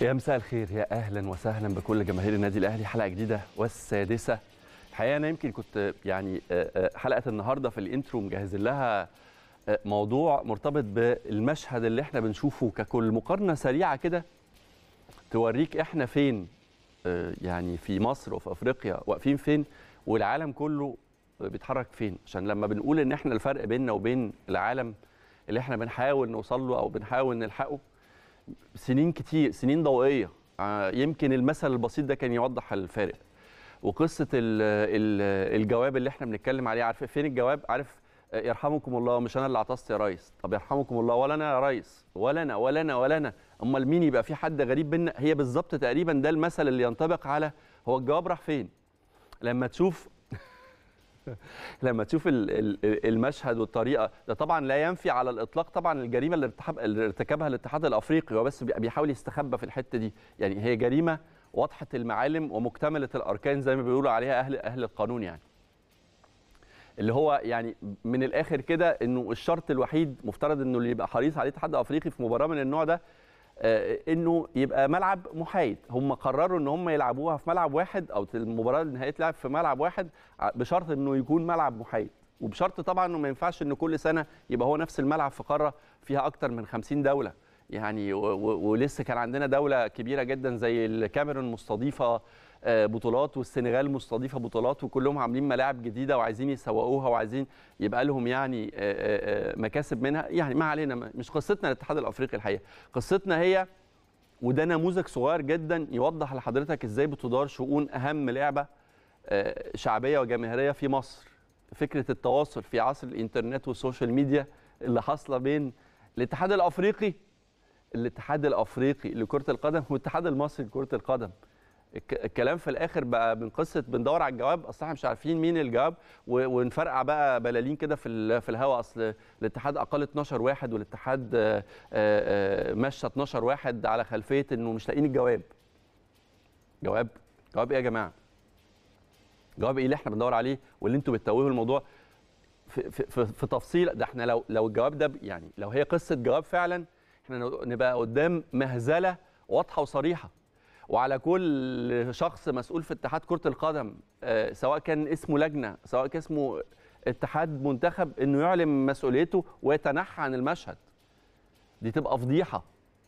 يا مساء الخير يا اهلا وسهلا بكل جماهير النادي الاهلي حلقه جديده والسادسه الحقيقه انا يمكن كنت يعني حلقه النهارده في الانترو مجهز لها موضوع مرتبط بالمشهد اللي احنا بنشوفه ككل مقارنه سريعه كده توريك احنا فين يعني في مصر وفي افريقيا واقفين فين والعالم كله بيتحرك فين عشان لما بنقول ان احنا الفرق بيننا وبين العالم اللي احنا بنحاول نوصل له او بنحاول نلحقه سنين كتير سنين ضوئيه يمكن المثل البسيط ده كان يوضح الفارق وقصه ال ال الجواب اللي احنا بنتكلم عليه عارف فين الجواب عارف يرحمكم الله مش انا اللي عطست يا ريس طب يرحمكم الله ولا انا يا ريس ولا انا ولا انا ولا انا امال مين يبقى في حد غريب بينا هي بالظبط تقريبا ده المثل اللي ينطبق على هو الجواب راح فين لما تشوف لما تشوف المشهد والطريقه ده طبعا لا ينفي على الاطلاق طبعا الجريمه اللي ارتكبها الاتحاد الافريقي هو بس بيحاول يستخبى في الحته دي يعني هي جريمه واضحه المعالم ومكتمله الاركان زي ما بيقولوا عليها اهل اهل القانون يعني اللي هو يعني من الاخر كده انه الشرط الوحيد مفترض انه اللي يبقى حريص عليه الاتحاد الافريقي في مباراه من النوع ده انه يبقى ملعب محايد هم قرروا ان هم يلعبوها في ملعب واحد او المباراه النهائيه تلعب في ملعب واحد بشرط انه يكون ملعب محايد وبشرط طبعا انه ما ينفعش ان كل سنه يبقى هو نفس الملعب في قاره فيها اكتر من 50 دوله يعني ولسه كان عندنا دوله كبيره جدا زي الكاميرون مستضيفه بطولات والسنغال مستضيفه بطولات وكلهم عاملين ملاعب جديده وعايزين يسوقوها وعايزين يبقى لهم يعني مكاسب منها يعني ما علينا مش قصتنا الاتحاد الافريقي الحقيقه قصتنا هي وده نموذج صغير جدا يوضح لحضرتك ازاي بتدار شؤون اهم لعبه شعبيه وجماهيريه في مصر فكره التواصل في عصر الانترنت والسوشيال ميديا اللي حاصله بين الاتحاد الافريقي الاتحاد الافريقي لكره القدم والاتحاد المصري لكره القدم الكلام في الاخر بقى من قصه بندور على الجواب اصل احنا مش عارفين مين الجواب ونفرقع بقى بلالين كده في في الهواء اصل الاتحاد اقل 12 واحد والاتحاد مشى 12 واحد على خلفيه انه مش لاقيين الجواب جواب جواب ايه يا جماعه جواب ايه اللي احنا بندور عليه واللي انتوا بتتوهوا الموضوع في, في, في, في تفصيل ده احنا لو لو الجواب ده يعني لو هي قصه جواب فعلا احنا نبقى قدام مهزله واضحه وصريحه وعلى كل شخص مسؤول في اتحاد كره القدم سواء كان اسمه لجنه سواء كان اسمه اتحاد منتخب انه يعلن مسؤوليته ويتنحى عن المشهد دي تبقى فضيحه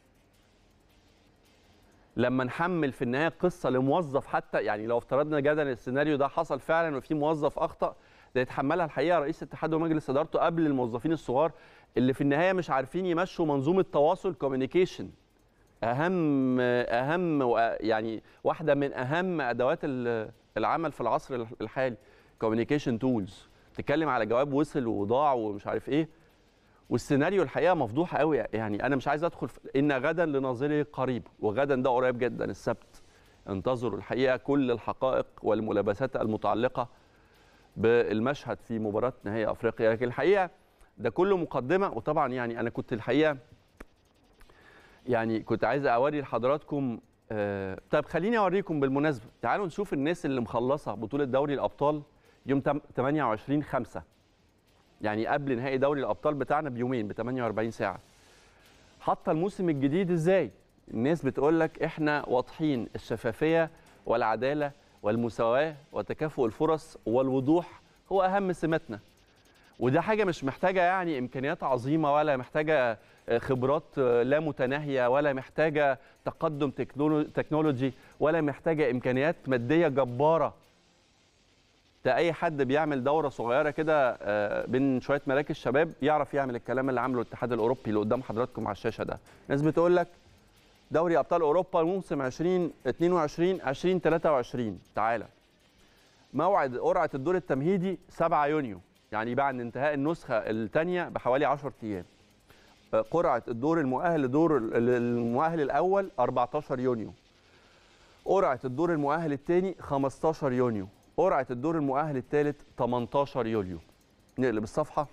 لما نحمل في النهايه قصه لموظف حتى يعني لو افترضنا جدلا السيناريو ده حصل فعلا وفي موظف اخطا ده يتحملها الحقيقه رئيس الاتحاد ومجلس ادارته قبل الموظفين الصغار اللي في النهايه مش عارفين يمشوا منظومه تواصل كوميونيكيشن اهم اهم يعني واحده من اهم ادوات العمل في العصر الحالي كوميونيكيشن تولز تتكلم على جواب وصل وضاع ومش عارف ايه والسيناريو الحقيقه مفضوح قوي يعني انا مش عايز ادخل في ان غدا لناظري قريب وغدا ده قريب جدا السبت انتظروا الحقيقه كل الحقائق والملابسات المتعلقه بالمشهد في مباراه نهائي افريقيا لكن الحقيقه ده كله مقدمه وطبعا يعني انا كنت الحقيقه يعني كنت عايز اوري لحضراتكم آه طب خليني اوريكم بالمناسبه تعالوا نشوف الناس اللي مخلصه بطوله دوري الابطال يوم 28 5 يعني قبل نهائي دوري الابطال بتاعنا بيومين ب 48 ساعه حاطه الموسم الجديد ازاي الناس بتقول لك احنا واضحين الشفافيه والعداله والمساواه وتكافؤ الفرص والوضوح هو اهم سماتنا وده حاجه مش محتاجه يعني امكانيات عظيمه ولا محتاجه خبرات لا متناهيه ولا محتاجه تقدم تكنولوجي ولا محتاجه امكانيات ماديه جباره ده اي حد بيعمل دوره صغيره كده بين شويه مراكز شباب يعرف يعمل الكلام اللي عمله الاتحاد الاوروبي اللي قدام حضراتكم على الشاشه ده ناس بتقول لك دوري ابطال اوروبا موسم 2022 2023 تعالى موعد قرعه الدور التمهيدي 7 يونيو يعني بعد انتهاء النسخه الثانيه بحوالي 10 ايام قرعه الدور المؤهل لدور المؤهل الاول 14 يونيو قرعه الدور المؤهل الثاني 15 يونيو قرعه الدور المؤهل الثالث 18 يوليو نقلب الصفحه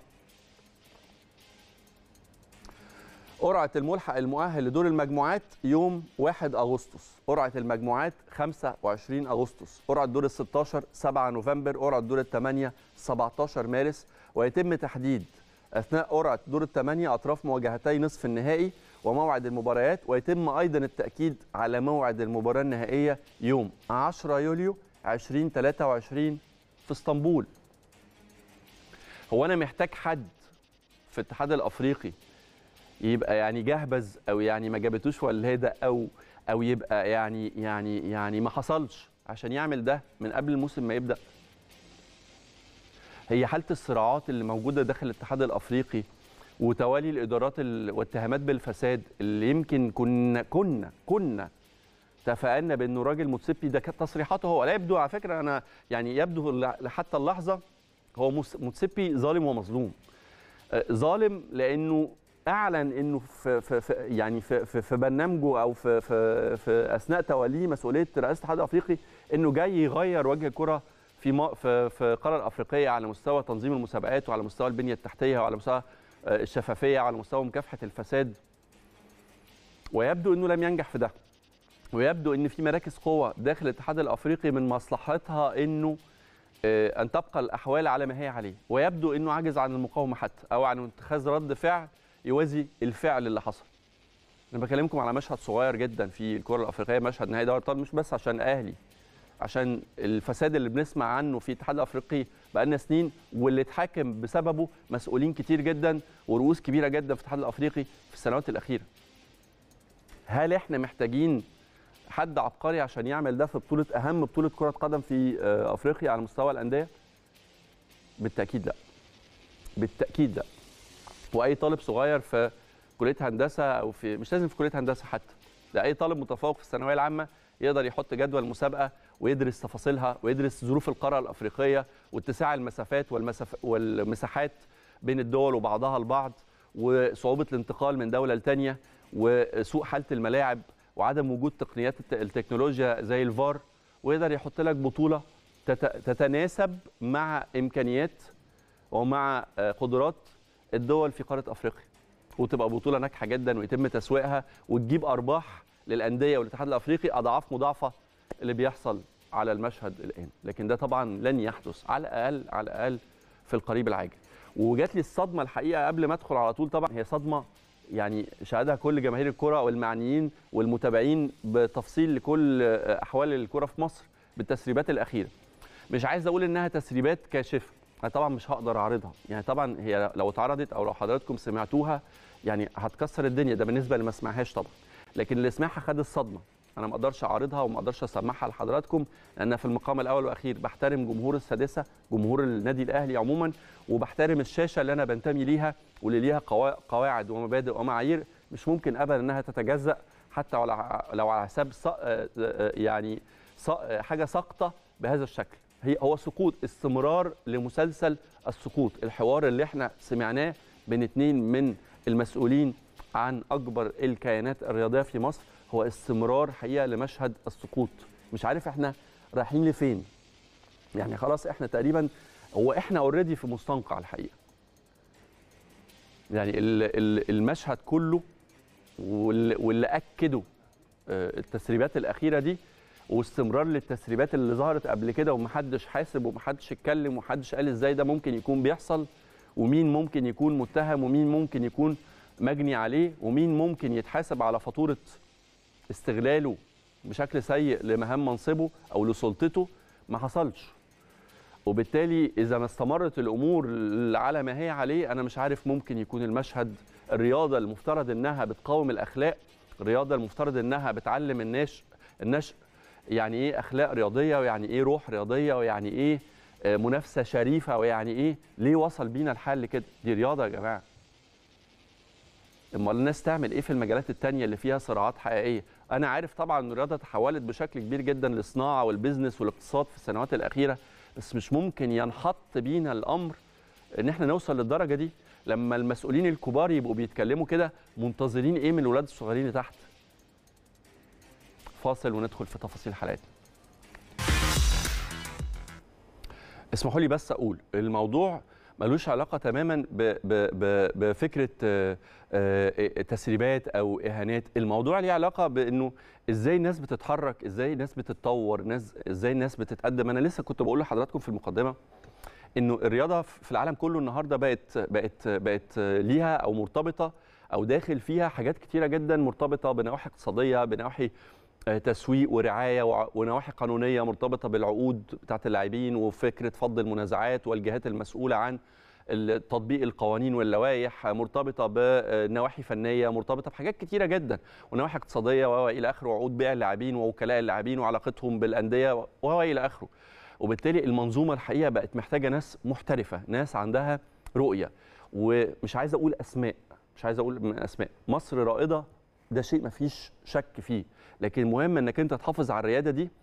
قرعه الملحق المؤهل لدور المجموعات يوم 1 اغسطس قرعه المجموعات 25 اغسطس قرعه دور ال 16 7 نوفمبر قرعه دور الثمانيه 17 مارس ويتم تحديد اثناء قرعه دور الثمانيه اطراف مواجهتي نصف النهائي وموعد المباريات ويتم ايضا التاكيد على موعد المباراه النهائيه يوم 10 يوليو 2023 في اسطنبول هو انا محتاج حد في الاتحاد الافريقي يبقى يعني جهبذ او يعني ما جابتوش ولاده او او يبقى يعني يعني يعني ما حصلش عشان يعمل ده من قبل الموسم ما يبدا هي حاله الصراعات اللي موجوده داخل الاتحاد الافريقي وتوالي الادارات ال- والاتهامات بالفساد اللي يمكن كنا كنا كنا تفائلنا بانه راجل موتسيبي ده كانت تصريحاته هو لا يبدو على فكره انا يعني يبدو ل- حتى اللحظه هو موس- موتسيبي ظالم ومظلوم آه، ظالم لانه اعلن انه في, في, في يعني في, في, في برنامجه او في, في, في اثناء توليه مسؤوليه رئاسه الاتحاد الافريقي انه جاي يغير وجه الكره في ما- في في القاره الافريقيه على مستوى تنظيم المسابقات وعلى مستوى البنيه التحتيه وعلى مستوى آه، الشفافيه وعلى مستوى مكافحه الفساد ويبدو انه لم ينجح في ده ويبدو ان في مراكز قوه داخل الاتحاد الافريقي من مصلحتها انه آه، ان تبقى الاحوال على ما هي عليه ويبدو انه عاجز عن المقاومه حتى او عن اتخاذ رد فعل يوازي الفعل اللي حصل انا بكلمكم على مشهد صغير جدا في الكره الافريقيه مشهد نهائي دوري الابطال مش بس عشان الاهلي عشان الفساد اللي بنسمع عنه في الاتحاد الافريقي بقالنا سنين واللي اتحاكم بسببه مسؤولين كتير جدا ورؤوس كبيره جدا في الاتحاد الافريقي في السنوات الاخيره هل احنا محتاجين حد عبقري عشان يعمل ده في بطوله اهم بطوله كره قدم في آه، افريقيا على مستوى الانديه بالتاكيد لا بالتاكيد لا واي طالب صغير في كليه هندسه او في مش لازم في كليه هندسه حتى ده اي طالب متفوق في الثانويه العامه يقدر يحط جدول مسابقه ويدرس تفاصيلها ويدرس ظروف القاره الافريقيه واتساع المسافات والمساف والمساحات بين الدول وبعضها البعض وصعوبه الانتقال من دوله لتانيه وسوء حاله الملاعب وعدم وجود تقنيات الت- التكنولوجيا زي الفار ويقدر يحط لك بطوله تت- تتناسب مع امكانيات ومع آه، قدرات الدول في قاره افريقيا وتبقى بطوله ناجحه جدا ويتم تسويقها وتجيب ارباح للانديه والاتحاد الافريقي اضعاف مضاعفه اللي بيحصل على المشهد الان لكن ده طبعا لن يحدث على الاقل على الاقل في القريب العاجل وجات لي الصدمه الحقيقه قبل ما ادخل على طول طبعا هي صدمه يعني شهدها كل جماهير الكره والمعنيين والمتابعين بتفصيل لكل احوال الكره في مصر بالتسريبات الاخيره مش عايز اقول انها تسريبات كاشفه انا طبعا مش هقدر اعرضها يعني طبعا هي لو اتعرضت او لو حضراتكم سمعتوها يعني هتكسر الدنيا ده بالنسبه اللي ما سمعهاش طبعا لكن اللي سمعها خد الصدمه انا ما اقدرش اعرضها وما اقدرش اسمعها لحضراتكم لان في المقام الاول والاخير بحترم جمهور السادسه جمهور النادي الاهلي عموما وبحترم الشاشه اللي انا بنتمي ليها واللي ليها قوا- قواعد ومبادئ ومعايير مش ممكن ابدا انها تتجزا حتى ولا- لو على حساب ص- آه، آه، يعني ص- آه، حاجه ساقطه بهذا الشكل هي هو سقوط استمرار لمسلسل السقوط الحوار اللي احنا سمعناه بين اتنين من المسؤولين عن اكبر الكيانات الرياضيه في مصر هو استمرار حقيقه لمشهد السقوط مش عارف احنا رايحين لفين يعني خلاص احنا تقريبا هو احنا اوريدي في مستنقع الحقيقه يعني ال- ال- المشهد كله واللي واللي اكدوا آه، التسريبات الاخيره دي واستمرار للتسريبات اللي ظهرت قبل كده ومحدش حاسب ومحدش اتكلم ومحدش قال ازاي ده ممكن يكون بيحصل ومين ممكن يكون متهم ومين ممكن يكون مجني عليه ومين ممكن يتحاسب على فاتوره استغلاله بشكل سيء لمهام منصبه او لسلطته ما حصلش وبالتالي اذا ما استمرت الامور على ما هي عليه انا مش عارف ممكن يكون المشهد الرياضه المفترض انها بتقاوم الاخلاق الرياضه المفترض انها بتعلم الناس النشء يعني ايه اخلاق رياضيه ويعني ايه روح رياضيه ويعني ايه آه، منافسه شريفه ويعني ايه ليه وصل بينا الحال كده دي رياضه يا جماعه امال الناس تعمل ايه في المجالات التانية اللي فيها صراعات حقيقيه انا عارف طبعا ان الرياضه تحولت بشكل كبير جدا للصناعه والبيزنس والاقتصاد في السنوات الاخيره بس مش ممكن ينحط بينا الامر ان احنا نوصل للدرجه دي لما المسؤولين الكبار يبقوا بيتكلموا كده منتظرين ايه من الولاد الصغيرين اللي تحت فاصل وندخل في تفاصيل حلقتنا اسمحوا لي بس اقول الموضوع ملوش علاقه تماما ب ب ب بفكره آه، آه، تسريبات او اهانات الموضوع ليه علاقه بانه ازاي الناس بتتحرك ازاي الناس بتتطور ناس ازاي الناس بتتقدم انا لسه كنت بقول لحضراتكم في المقدمه انه الرياضه في العالم كله النهارده بقت بقت بقت ليها او مرتبطه او داخل فيها حاجات كتيره جدا مرتبطه بنواحي اقتصاديه بنواحي آه، تسويق ورعايه وع- ونواحي قانونيه مرتبطه بالعقود بتاعت اللاعبين وفكره فض المنازعات والجهات المسؤوله عن ال- تطبيق القوانين واللوائح مرتبطه بنواحي فنيه مرتبطه بحاجات كتيره جدا ونواحي اقتصاديه والى اخره وعقود بيع اللاعبين ووكلاء اللاعبين وعلاقتهم بالانديه والى اخره وبالتالي المنظومه الحقيقه بقت محتاجه ناس محترفه ناس عندها رؤيه ومش عايز اقول اسماء مش عايز اقول من اسماء مصر رائده ده شيء مفيش شك فيه لكن المهم انك انت تحافظ على الرياده دي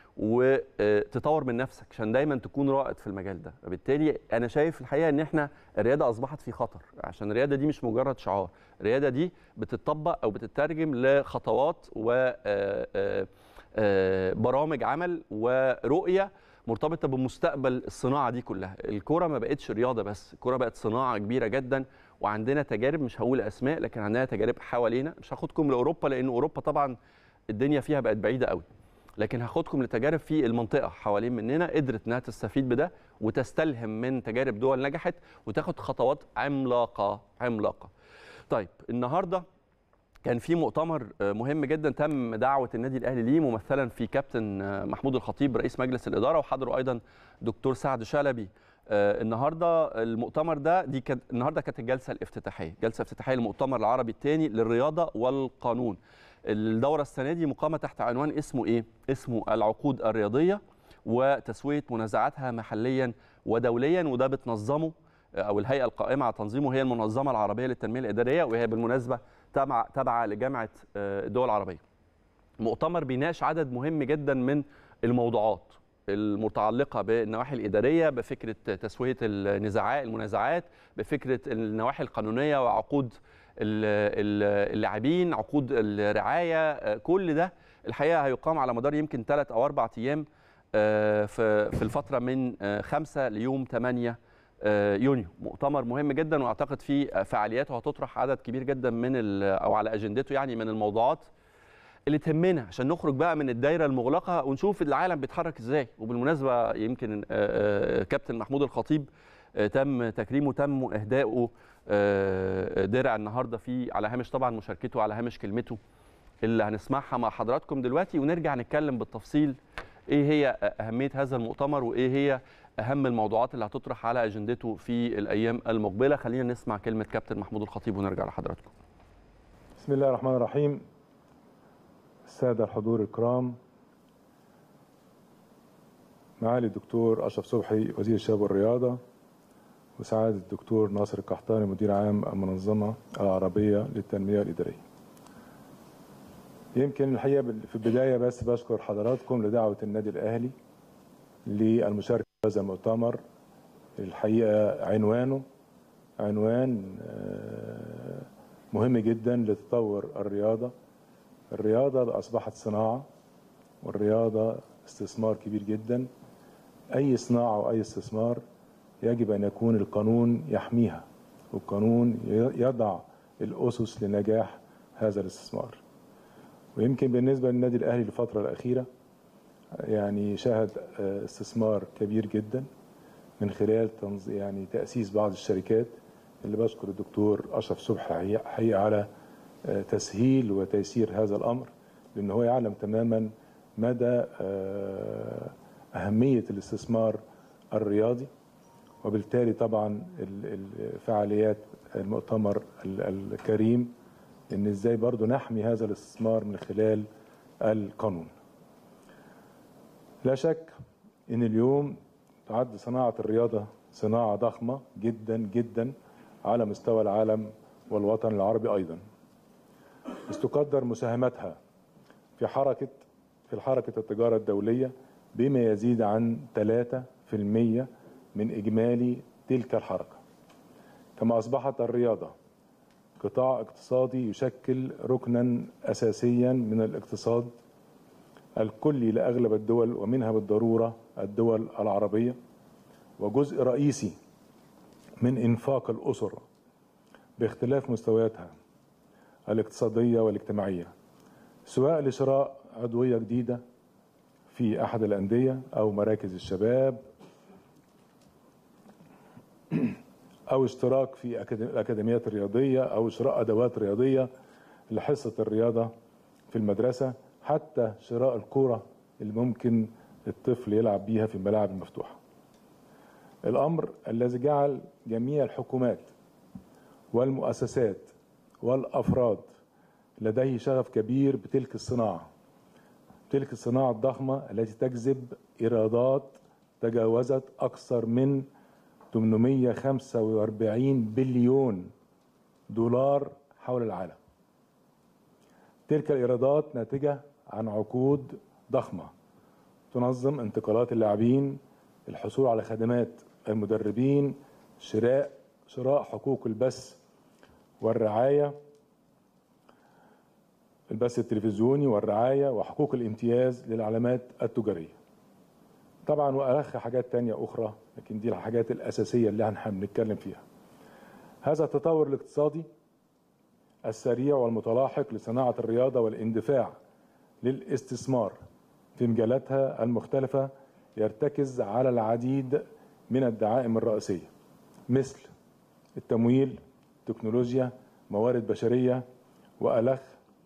وتطور من نفسك عشان دايما تكون رائد في المجال ده وبالتالي انا شايف الحقيقه ان احنا الرياده اصبحت في خطر عشان الرياده دي مش مجرد شعار الرياده دي بتطبق او بتترجم لخطوات و آه، آه، آه، برامج عمل ورؤيه مرتبطه بمستقبل الصناعه دي كلها الكوره ما بقتش رياضه بس الكوره بقت صناعه كبيره جدا وعندنا تجارب مش هقول اسماء لكن عندنا تجارب حوالينا مش هاخدكم لاوروبا لان اوروبا طبعا الدنيا فيها بقت بعيده قوي لكن هاخدكم لتجارب في المنطقه حوالين مننا قدرت انها تستفيد بده وتستلهم من تجارب دول نجحت وتاخد خطوات عملاقه عملاقه طيب النهارده كان في مؤتمر آه، مهم جدا تم دعوه النادي الاهلي ليه ممثلا في كابتن آه، محمود الخطيب رئيس مجلس الاداره وحضره ايضا دكتور سعد شلبي آه، النهارده المؤتمر ده دي كانت النهارده كانت الجلسه الافتتاحيه جلسه افتتاحيه للمؤتمر العربي الثاني للرياضه والقانون الدوره السنه دي مقامه تحت عنوان اسمه ايه اسمه العقود الرياضيه وتسويه منازعاتها محليا ودوليا وده بتنظمه او الهيئه القائمه على تنظيمه هي المنظمه العربيه للتنميه الاداريه وهي بالمناسبه تابعه تابعه لجامعه آه، الدول العربيه. مؤتمر بيناقش عدد مهم جدا من الموضوعات المتعلقه بالنواحي الاداريه بفكره تسويه النزاعات المنازعات بفكره النواحي القانونيه وعقود ال- ال- اللاعبين عقود الرعايه آه، كل ده الحقيقه هيقام على مدار يمكن ثلاث او اربع ايام آه، في في الفتره من 5 ليوم 8 آه، يونيو مؤتمر مهم جدا واعتقد فيه فعالياته هتطرح عدد كبير جدا من ال- او على اجندته يعني من الموضوعات اللي تهمنا عشان نخرج بقى من الدايره المغلقه ونشوف العالم بيتحرك ازاي وبالمناسبه يمكن آه، آه، كابتن محمود الخطيب آه، تم تكريمه تم اهدائه آه، درع النهارده في على هامش طبعا مشاركته على هامش كلمته اللي هنسمعها مع حضراتكم دلوقتي ونرجع نتكلم بالتفصيل ايه هي اهميه هذا المؤتمر وايه هي اهم الموضوعات اللي هتطرح على اجندته في الايام المقبله خلينا نسمع كلمه كابتن محمود الخطيب ونرجع لحضراتكم بسم الله الرحمن الرحيم السادة الحضور الكرام معالي الدكتور أشرف صبحي وزير الشباب والرياضة وسعادة الدكتور ناصر القحطاني مدير عام المنظمة العربية للتنمية الإدارية يمكن الحقيقة في البداية بس بشكر حضراتكم لدعوة النادي الأهلي للمشاركة في هذا المؤتمر الحقيقة عنوانه عنوان آه، مهم جدا لتطور الرياضة الرياضة أصبحت صناعة والرياضة استثمار كبير جدا أي صناعة وأي استثمار يجب أن يكون القانون يحميها والقانون يضع الأسس لنجاح هذا الاستثمار ويمكن بالنسبة للنادي الأهلي الفترة الأخيرة يعني شهد آه، استثمار كبير جدا من خلال تنظ- يعني تأسيس بعض الشركات اللي بشكر الدكتور أشرف صبحي حقيقة على آه، تسهيل وتيسير هذا الأمر لأن هو يعلم تماما مدى آه، أهمية الاستثمار الرياضي وبالتالي طبعا ال- الفعاليات المؤتمر ال- الكريم ان ازاي برضو نحمي هذا الاستثمار من خلال القانون لا شك ان اليوم تعد صناعة الرياضة صناعة ضخمة جدا جدا على مستوى العالم والوطن العربي ايضا بس تقدر مساهمتها في حركة في حركة التجارة الدولية بما يزيد عن 3% من إجمالي تلك الحركة كما أصبحت الرياضة قطاع اقتصادي يشكل ركنا أساسيا من الاقتصاد الكلي لأغلب الدول ومنها بالضرورة الدول العربية وجزء رئيسي من إنفاق الأسر باختلاف مستوياتها الاقتصادية والاجتماعية سواء لشراء عضوية جديدة في أحد الأندية أو مراكز الشباب او اشتراك في أكاد- الاكاديميات الرياضيه او شراء ادوات رياضيه لحصه الرياضه في المدرسه حتى شراء الكوره اللي ممكن الطفل يلعب بيها في الملاعب المفتوحه. الامر الذي جعل جميع الحكومات والمؤسسات والافراد لديه شغف كبير بتلك الصناعه. تلك الصناعه الضخمه التي تجذب ايرادات تجاوزت اكثر من 845 بليون دولار حول العالم. تلك الايرادات ناتجه عن عقود ضخمه تنظم انتقالات اللاعبين الحصول على خدمات المدربين شراء شراء حقوق البث والرعايه البث التلفزيوني والرعايه وحقوق الامتياز للعلامات التجاريه. طبعا والخ حاجات تانية اخرى لكن دي الحاجات الاساسيه اللي احنا بنتكلم فيها. هذا التطور الاقتصادي السريع والمتلاحق لصناعه الرياضه والاندفاع للاستثمار في مجالاتها المختلفه يرتكز على العديد من الدعائم الرئيسيه مثل التمويل، تكنولوجيا، موارد بشريه والخ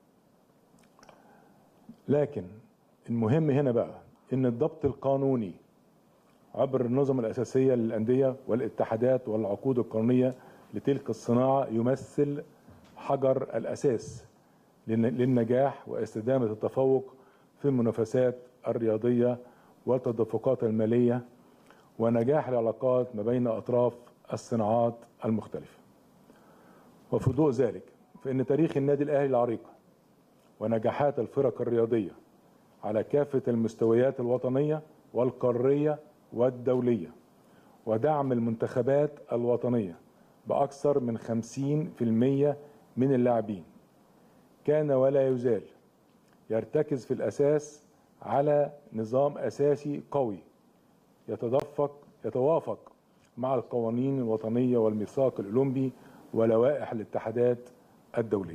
لكن المهم هنا بقى ان الضبط القانوني عبر النظم الاساسيه للانديه والاتحادات والعقود القانونيه لتلك الصناعه يمثل حجر الاساس للن- للنجاح واستدامه التفوق في المنافسات الرياضيه والتدفقات الماليه ونجاح العلاقات ما بين اطراف الصناعات المختلفه. وفي ضوء ذلك فان تاريخ النادي الاهلي العريق ونجاحات الفرق الرياضيه على كافه المستويات الوطنيه والقاريه والدوليه ودعم المنتخبات الوطنيه باكثر من 50% من اللاعبين كان ولا يزال يرتكز في الاساس على نظام اساسي قوي يتدفق يتوافق مع القوانين الوطنيه والميثاق الاولمبي ولوائح الاتحادات الدوليه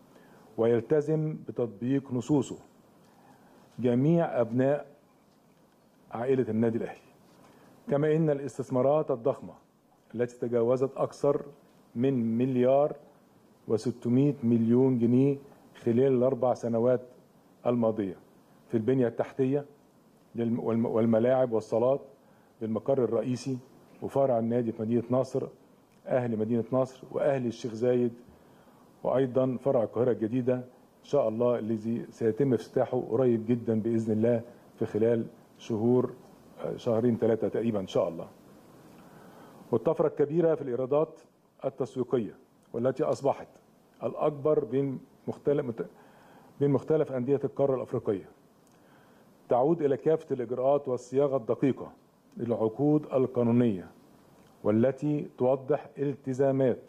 ويلتزم بتطبيق نصوصه جميع ابناء عائله النادي الاهلي كما ان الاستثمارات الضخمه التي تجاوزت اكثر من مليار و600 مليون جنيه خلال الاربع سنوات الماضيه في البنيه التحتيه للم- والم- والملاعب والصالات بالمقر الرئيسي وفرع النادي في مدينه نصر اهل مدينه نصر واهل الشيخ زايد وايضا فرع القاهره الجديده ان شاء الله الذي سيتم افتتاحه قريب جدا باذن الله في خلال شهور آه، شهرين ثلاثه تقريبا ان شاء الله. والطفره الكبيره في الايرادات التسويقيه والتي اصبحت الاكبر بين مختلف مت- بين مختلف انديه القاره الافريقيه. تعود الى كافه الاجراءات والصياغه الدقيقه للعقود القانونيه والتي توضح التزامات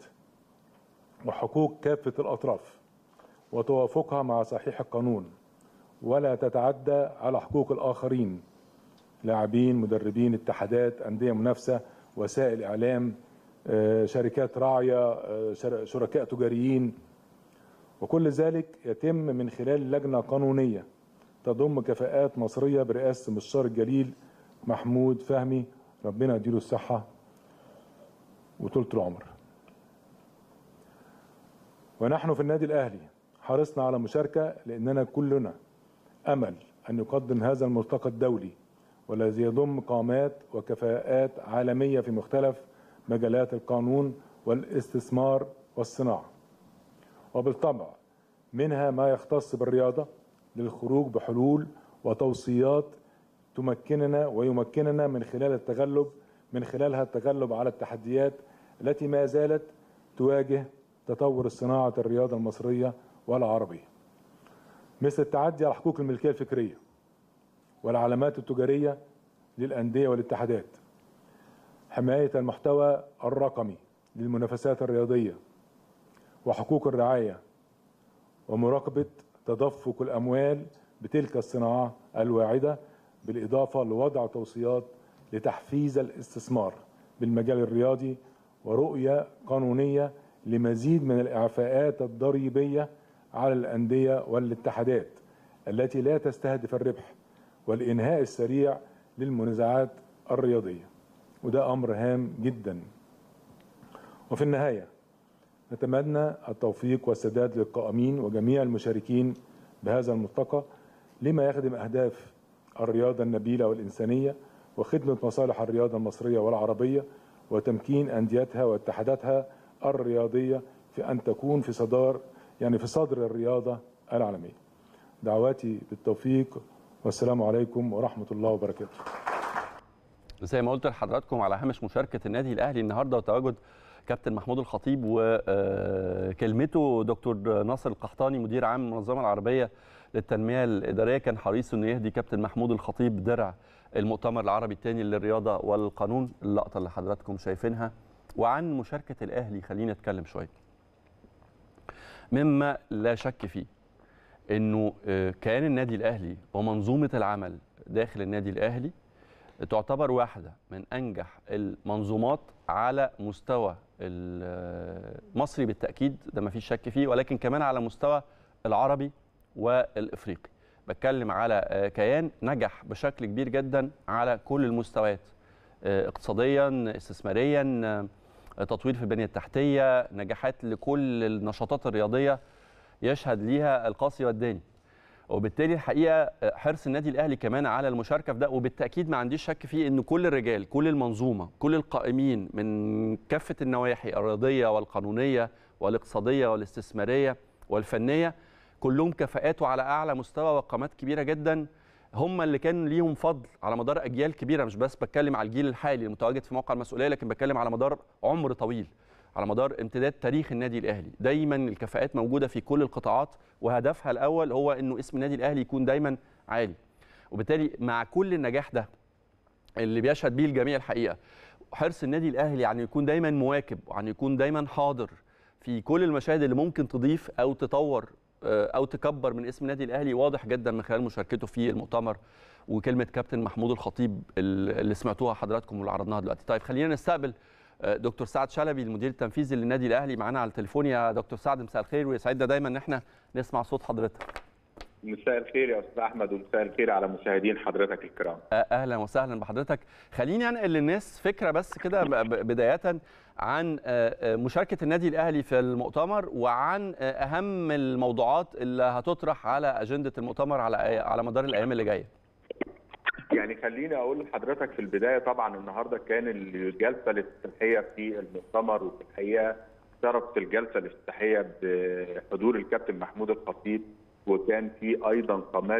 وحقوق كافة الأطراف وتوافقها مع صحيح القانون ولا تتعدى على حقوق الآخرين لاعبين مدربين اتحادات أندية منافسة وسائل إعلام آه، شركات راعية آه، شر- شركاء تجاريين وكل ذلك يتم من خلال لجنة قانونية تضم كفاءات مصرية برئاسة مستشار الجليل محمود فهمي ربنا يديله الصحة وطولة العمر ونحن في النادي الاهلي حرصنا على مشاركه لاننا كلنا امل ان يقدم هذا الملتقى الدولي والذي يضم قامات وكفاءات عالميه في مختلف مجالات القانون والاستثمار والصناعه. وبالطبع منها ما يختص بالرياضه للخروج بحلول وتوصيات تمكننا ويمكننا من خلال التغلب من خلالها التغلب على التحديات التي ما زالت تواجه تطور صناعة الرياضة المصرية والعربية مثل التعدي على حقوق الملكية الفكرية والعلامات التجارية للأندية والاتحادات حماية المحتوى الرقمي للمنافسات الرياضية وحقوق الرعاية ومراقبة تدفق الأموال بتلك الصناعة الواعدة بالإضافة لوضع توصيات لتحفيز الاستثمار بالمجال الرياضي ورؤية قانونية لمزيد من الإعفاءات الضريبية على الأندية والاتحادات التي لا تستهدف الربح والإنهاء السريع للمنازعات الرياضية وده أمر هام جدا وفي النهاية نتمنى التوفيق والسداد للقائمين وجميع المشاركين بهذا الملتقى لما يخدم أهداف الرياضة النبيلة والإنسانية وخدمة مصالح الرياضة المصرية والعربية وتمكين أنديتها واتحاداتها الرياضية في أن تكون في صدار يعني في صدر الرياضة العالمية دعواتي بالتوفيق والسلام عليكم ورحمة الله وبركاته زي ما قلت لحضراتكم على هامش مشاركه النادي الاهلي النهارده وتواجد كابتن محمود الخطيب وكلمته دكتور ناصر القحطاني مدير عام المنظمه العربيه للتنميه الاداريه كان حريص انه يهدي كابتن محمود الخطيب درع المؤتمر العربي الثاني للرياضه والقانون اللقطه اللي حضراتكم شايفينها وعن مشاركه الاهلي خلينا نتكلم شويه مما لا شك فيه انه كيان النادي الاهلي ومنظومه العمل داخل النادي الاهلي تعتبر واحدة من أنجح المنظومات على مستوى المصري بالتأكيد ده ما فيش شك فيه ولكن كمان على مستوى العربي والإفريقي بتكلم على كيان نجح بشكل كبير جدا على كل المستويات اقتصاديا استثماريا تطوير في البنية التحتية نجاحات لكل النشاطات الرياضية يشهد ليها القاصي والداني وبالتالي الحقيقه حرص النادي الاهلي كمان على المشاركه في ده وبالتاكيد ما عنديش شك فيه ان كل الرجال كل المنظومه كل القائمين من كافه النواحي الرياضيه والقانونيه والاقتصاديه والاستثماريه والفنيه كلهم كفاءات وعلى اعلى مستوى وقامات كبيره جدا هم اللي كان ليهم فضل على مدار اجيال كبيره مش بس بتكلم على الجيل الحالي المتواجد في موقع المسؤوليه لكن بتكلم على مدار عمر طويل على مدار امتداد تاريخ النادي الاهلي دايما الكفاءات موجوده في كل القطاعات وهدفها الاول هو انه اسم النادي الاهلي يكون دايما عالي وبالتالي مع كل النجاح ده اللي بيشهد بيه الجميع الحقيقه حرص النادي الاهلي يعني يكون دايما مواكب وعن يكون دايما حاضر في كل المشاهد اللي ممكن تضيف او تطور او تكبر من اسم النادي الاهلي واضح جدا من خلال مشاركته في المؤتمر وكلمه كابتن محمود الخطيب اللي سمعتوها حضراتكم واللي عرضناها دلوقتي طيب خلينا نستقبل دكتور سعد شلبي المدير التنفيذي للنادي الاهلي معانا على التليفون يا دكتور سعد مساء الخير ويسعدنا دايما ان احنا نسمع صوت حضرتك مساء الخير يا استاذ احمد ومساء الخير على مشاهدين حضرتك الكرام اهلا وسهلا بحضرتك خليني انقل للناس فكره بس كده بدايه عن مشاركه النادي الاهلي في المؤتمر وعن اهم الموضوعات اللي هتطرح على اجنده المؤتمر على على مدار الايام اللي جايه يعني خليني اقول لحضرتك في البدايه طبعا النهارده كان الجلسه الافتتاحيه في المؤتمر وفي الحقيقه شرفت الجلسه الافتتاحيه بحضور الكابتن محمود الخطيب وكان في ايضا قامات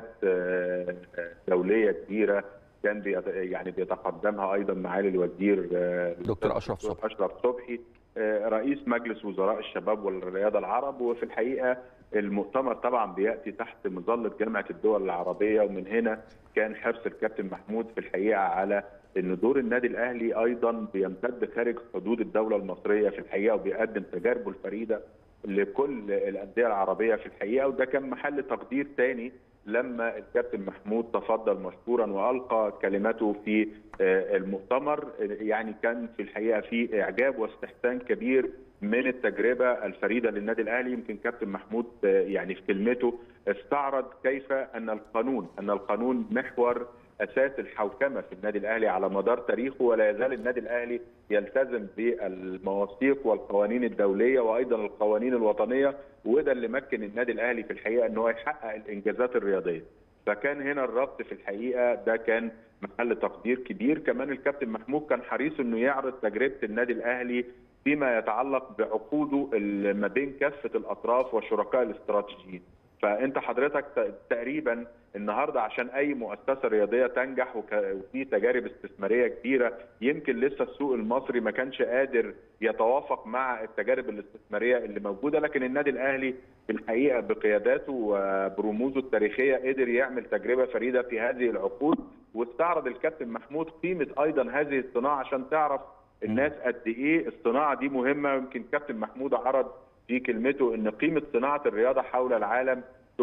دوليه كبيره كان بيت يعني بيتقدمها ايضا معالي الوزير دكتور اشرف صبحي اشرف صبحي رئيس مجلس وزراء الشباب والرياضه العرب وفي الحقيقه المؤتمر طبعا بياتي تحت مظله جامعه الدول العربيه ومن هنا كان حرص الكابتن محمود في الحقيقه على ان دور النادي الاهلي ايضا بيمتد خارج حدود الدوله المصريه في الحقيقه وبيقدم تجاربه الفريده لكل الانديه العربيه في الحقيقه وده كان محل تقدير ثاني لما الكابتن محمود تفضل مشكورا والقى كلمته في المؤتمر يعني كان في الحقيقه في اعجاب واستحسان كبير من التجربه الفريده للنادي الاهلي يمكن كابتن محمود يعني في كلمته استعرض كيف ان القانون ان القانون محور اساس الحوكمه في النادي الاهلي على مدار تاريخه ولا يزال النادي الاهلي يلتزم بالمواثيق والقوانين الدوليه وايضا القوانين الوطنيه وده اللي مكن النادي الاهلي في الحقيقه ان هو يحقق الانجازات الرياضيه. فكان هنا الربط في الحقيقه ده كان محل تقدير كبير كمان الكابتن محمود كان حريص انه يعرض تجربه النادي الاهلي فيما يتعلق بعقوده ما بين كافه الاطراف والشركاء الاستراتيجيين. فانت حضرتك تقريبا النهارده عشان اي مؤسسه رياضيه تنجح وفي تجارب استثماريه كبيره يمكن لسه السوق المصري ما كانش قادر يتوافق مع التجارب الاستثماريه اللي موجوده لكن النادي الاهلي في الحقيقه بقياداته وبرموزه التاريخيه قدر يعمل تجربه فريده في هذه العقود واستعرض الكابتن محمود قيمه ايضا هذه الصناعه عشان تعرف الناس قد ايه الصناعه دي مهمه يمكن كابتن محمود عرض في كلمته ان قيمه صناعه الرياضه حول العالم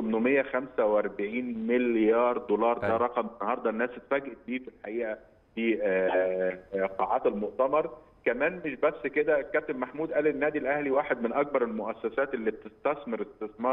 845 مليار دولار ده رقم النهارده الناس اتفاجئت بيه في الحقيقه في قاعات المؤتمر كمان مش بس كده الكابتن محمود قال النادي الاهلي واحد من اكبر المؤسسات اللي بتستثمر استثمار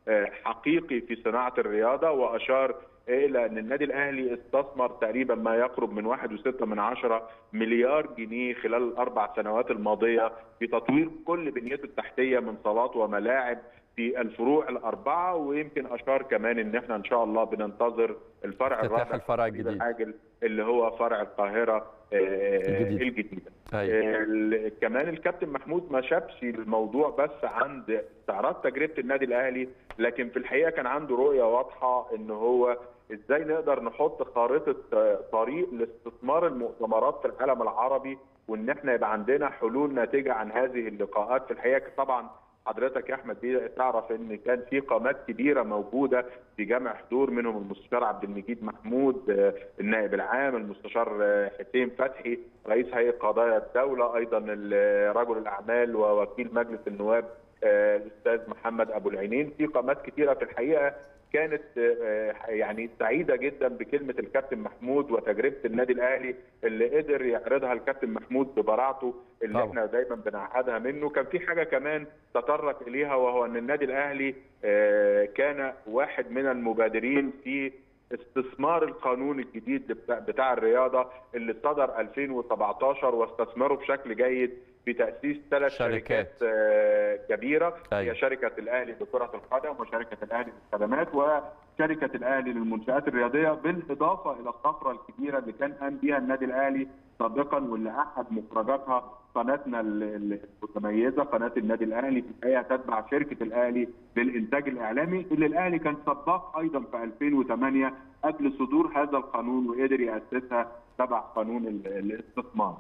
حقيقي في صناعه الرياضه واشار الى ان النادي الاهلي استثمر تقريبا ما يقرب من 1.6 من عشرة مليار جنيه خلال الاربع سنوات الماضيه في تطوير كل بنيته التحتيه من صالات وملاعب في الفروع الاربعه ويمكن اشار كمان ان احنا ان شاء الله بننتظر الفرع الرابع الفرع الجديد العاجل اللي هو فرع القاهره الجديد. الجديده أيوة. كمان الكابتن محمود ما شافش الموضوع بس عند استعراض تجربه النادي الاهلي لكن في الحقيقه كان عنده رؤيه واضحه ان هو ازاي نقدر نحط خارطه طريق لاستثمار المؤتمرات في العالم العربي وان احنا يبقى عندنا حلول ناتجه عن هذه اللقاءات في الحقيقه طبعا حضرتك يا احمد بيه تعرف ان كان في قامات كبيره موجوده في جمع حضور منهم المستشار عبد المجيد محمود النائب العام المستشار حسين فتحي رئيس هيئه قضايا الدوله ايضا رجل الاعمال ووكيل مجلس النواب الاستاذ محمد ابو العينين في قامات كثيره في الحقيقه كانت يعني سعيده جدا بكلمه الكابتن محمود وتجربه النادي الاهلي اللي قدر يعرضها الكابتن محمود ببراعته اللي طبعا. احنا دايما بنعهدها منه كان في حاجه كمان تطرق اليها وهو ان النادي الاهلي كان واحد من المبادرين في استثمار القانون الجديد بتاع الرياضه اللي صدر 2017 واستثمره بشكل جيد في تاسيس ثلاث شركات, شركات كبيره أيوة. هي شركه الاهلي لكره القدم وشركه الاهلي للخدمات وشركه الاهلي للمنشات الرياضيه بالاضافه الى الطفره الكبيره اللي كان قام بها النادي الاهلي سابقا واللي احد مخرجاتها قناتنا المتميزه قناه النادي الاهلي في الحقيقه تتبع شركه الاهلي للانتاج الاعلامي اللي الاهلي كان سباق ايضا في 2008 قبل صدور هذا القانون وقدر ياسسها تبع قانون الاستثمار.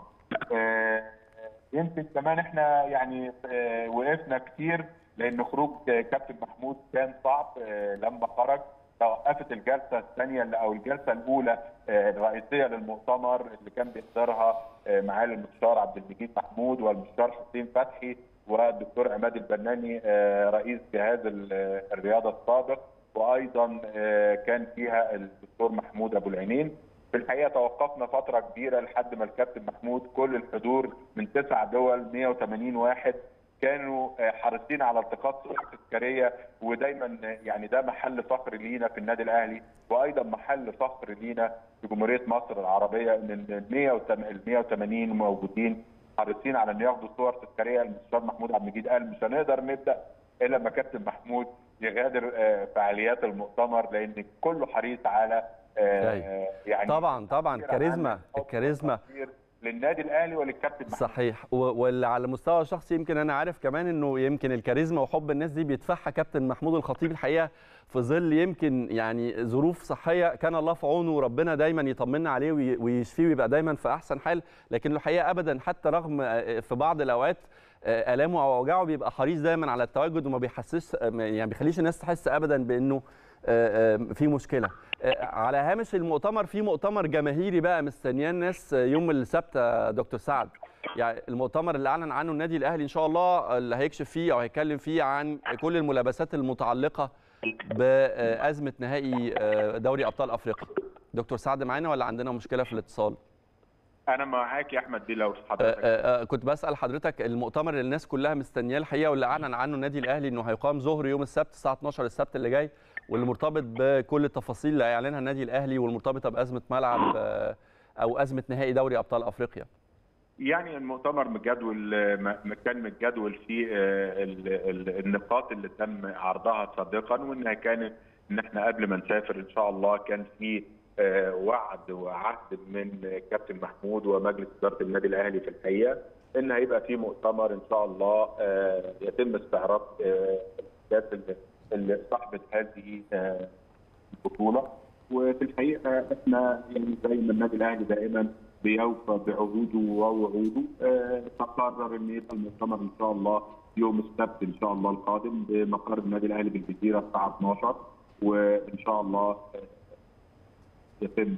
يمكن كمان احنا يعني وقفنا كتير لان خروج كابتن محمود كان صعب لما خرج توقفت الجلسه الثانيه او الجلسه الاولى الرئيسيه للمؤتمر اللي كان بيحضرها معالي المستشار عبد المجيد محمود والمستشار حسين فتحي والدكتور عماد البناني رئيس جهاز الرياضه السابق وايضا كان فيها الدكتور محمود ابو العينين في الحقيقه توقفنا فتره كبيره لحد ما الكابتن محمود كل الحضور من تسع دول 180 واحد كانوا حريصين على التقاط صور تذكاريه ودايما يعني ده محل فخر لينا في النادي الاهلي وايضا محل فخر لينا في جمهوريه مصر العربيه ان ال 180 موجودين حريصين على ان ياخدوا صور تذكاريه المستشار محمود عبد المجيد قال مش هنقدر نبدا الا لما كابتن محمود يغادر فعاليات المؤتمر لان كله حريص على يعني طبعا طبعا كاريزما الكاريزما للنادي الاهلي وللكابتن محمود صحيح واللي على المستوى الشخصي يمكن انا عارف كمان انه يمكن الكاريزما وحب الناس دي بيدفعها كابتن محمود الخطيب الحقيقه في ظل يمكن يعني ظروف صحيه كان الله في عونه وربنا دايما يطمنا عليه ويشفيه ويبقى دايما في احسن حال لكن الحقيقه ابدا حتى رغم في بعض الاوقات الامه او اوجاعه بيبقى حريص دايما على التواجد وما بيحسسش يعني بيخليش الناس تحس ابدا بانه في مشكله على هامش المؤتمر في مؤتمر جماهيري بقى مستنياه الناس يوم السبت يا دكتور سعد يعني المؤتمر اللي اعلن عنه النادي الاهلي ان شاء الله اللي هيكشف فيه او هيتكلم فيه عن كل الملابسات المتعلقه بازمه نهائي دوري ابطال افريقيا دكتور سعد معانا ولا عندنا مشكله في الاتصال انا معاك يا احمد دي لو حضرتك آآ آآ كنت بسال حضرتك المؤتمر اللي الناس كلها مستنياه الحقيقه واللي اعلن عنه النادي الاهلي انه هيقام ظهر يوم السبت الساعه 12 السبت اللي جاي واللي مرتبط بكل التفاصيل اللي هيعلنها النادي الاهلي والمرتبطه بازمه ملعب او ازمه نهائي دوري ابطال افريقيا يعني المؤتمر مجدول كان متجدول فيه النقاط اللي تم عرضها سابقا وانها كانت ان احنا قبل ما نسافر ان شاء الله كان في وعد وعهد من كابتن محمود ومجلس اداره النادي الاهلي في الحقيقه ان هيبقى في مؤتمر ان شاء الله يتم استعراض الاحداث اللي صاحبه هذه البطوله وفي الحقيقه احنا يعني زي ما النادي الاهلي دائما بيوفى بعهوده ووعوده تقرر ان يبقى المؤتمر ان شاء الله يوم السبت ان شاء الله القادم بمقر النادي الاهلي بالجزيره الساعه 12 وان شاء الله يتم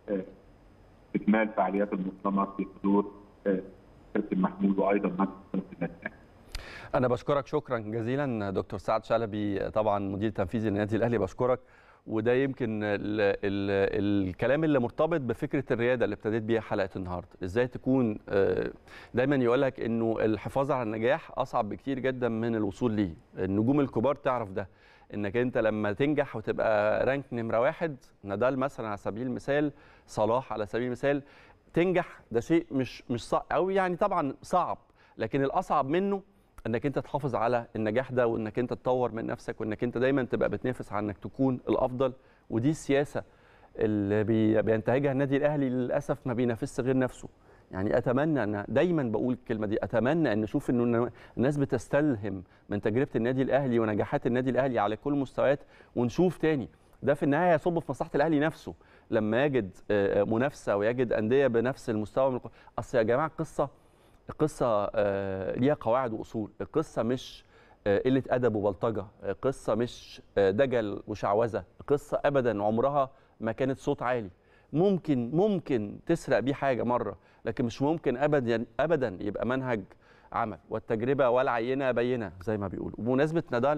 اكمال فعاليات المؤتمر في حضور كابتن محمود وايضا مجلس النادي الاهلي. انا بشكرك شكرا جزيلا دكتور سعد شلبي طبعا مدير تنفيذي للنادي الاهلي بشكرك وده يمكن ال ال الكلام اللي مرتبط بفكره الرياده اللي ابتديت بيها حلقه النهارده ازاي تكون دايما يقول لك انه الحفاظ على النجاح اصعب بكتير جدا من الوصول ليه النجوم الكبار تعرف ده انك انت لما تنجح وتبقى رانك نمره واحد نادال مثلا على سبيل المثال صلاح على سبيل المثال تنجح ده شيء مش مش صعب قوي يعني طبعا صعب لكن الاصعب منه انك انت تحافظ على النجاح ده وانك انت تطور من نفسك وانك انت دايما تبقى بتنافس على انك تكون الافضل ودي السياسه اللي بي- بينتهجها النادي الاهلي للاسف ما بينافسش غير نفسه يعني اتمنى ان دايما بقول الكلمه دي اتمنى ان نشوف انه الناس بتستلهم من تجربه النادي الاهلي ونجاحات النادي الاهلي على كل المستويات ونشوف تاني ده في النهايه يصب في مصلحه الاهلي نفسه لما يجد آه، منافسه ويجد انديه بنفس المستوى من الق- اصل يا جماعه القصه القصه آه، ليها قواعد واصول القصه مش آه، قله ادب وبلطجه القصه مش آه، دجل وشعوذه القصه ابدا عمرها ما كانت صوت عالي ممكن ممكن تسرق بيه حاجه مره لكن مش ممكن ابدا ابدا يبقى منهج عمل والتجربه والعينه بينه زي ما بيقولوا وبمناسبه نادال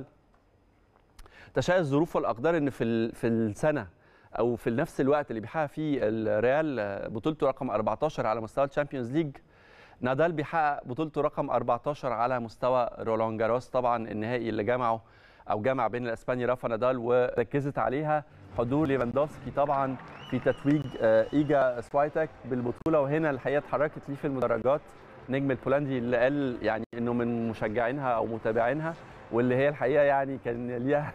تشاء الظروف والاقدار ان في ال- في السنه او في نفس الوقت اللي بيحقق فيه الريال آه، بطولته رقم 14 على مستوى الشامبيونز ليج نادال بيحقق بطولته رقم 14 على مستوى رولان جاروس طبعا النهائي اللي جمعه او جمع بين الاسباني رافا نادال وركزت عليها حضور ليفاندوفسكي طبعا في تتويج آه، ايجا سوايتك بالبطوله وهنا الحقيقه اتحركت ليه في المدرجات نجم البولندي اللي قال يعني انه من مشجعينها او متابعينها واللي هي الحقيقه يعني كان ليها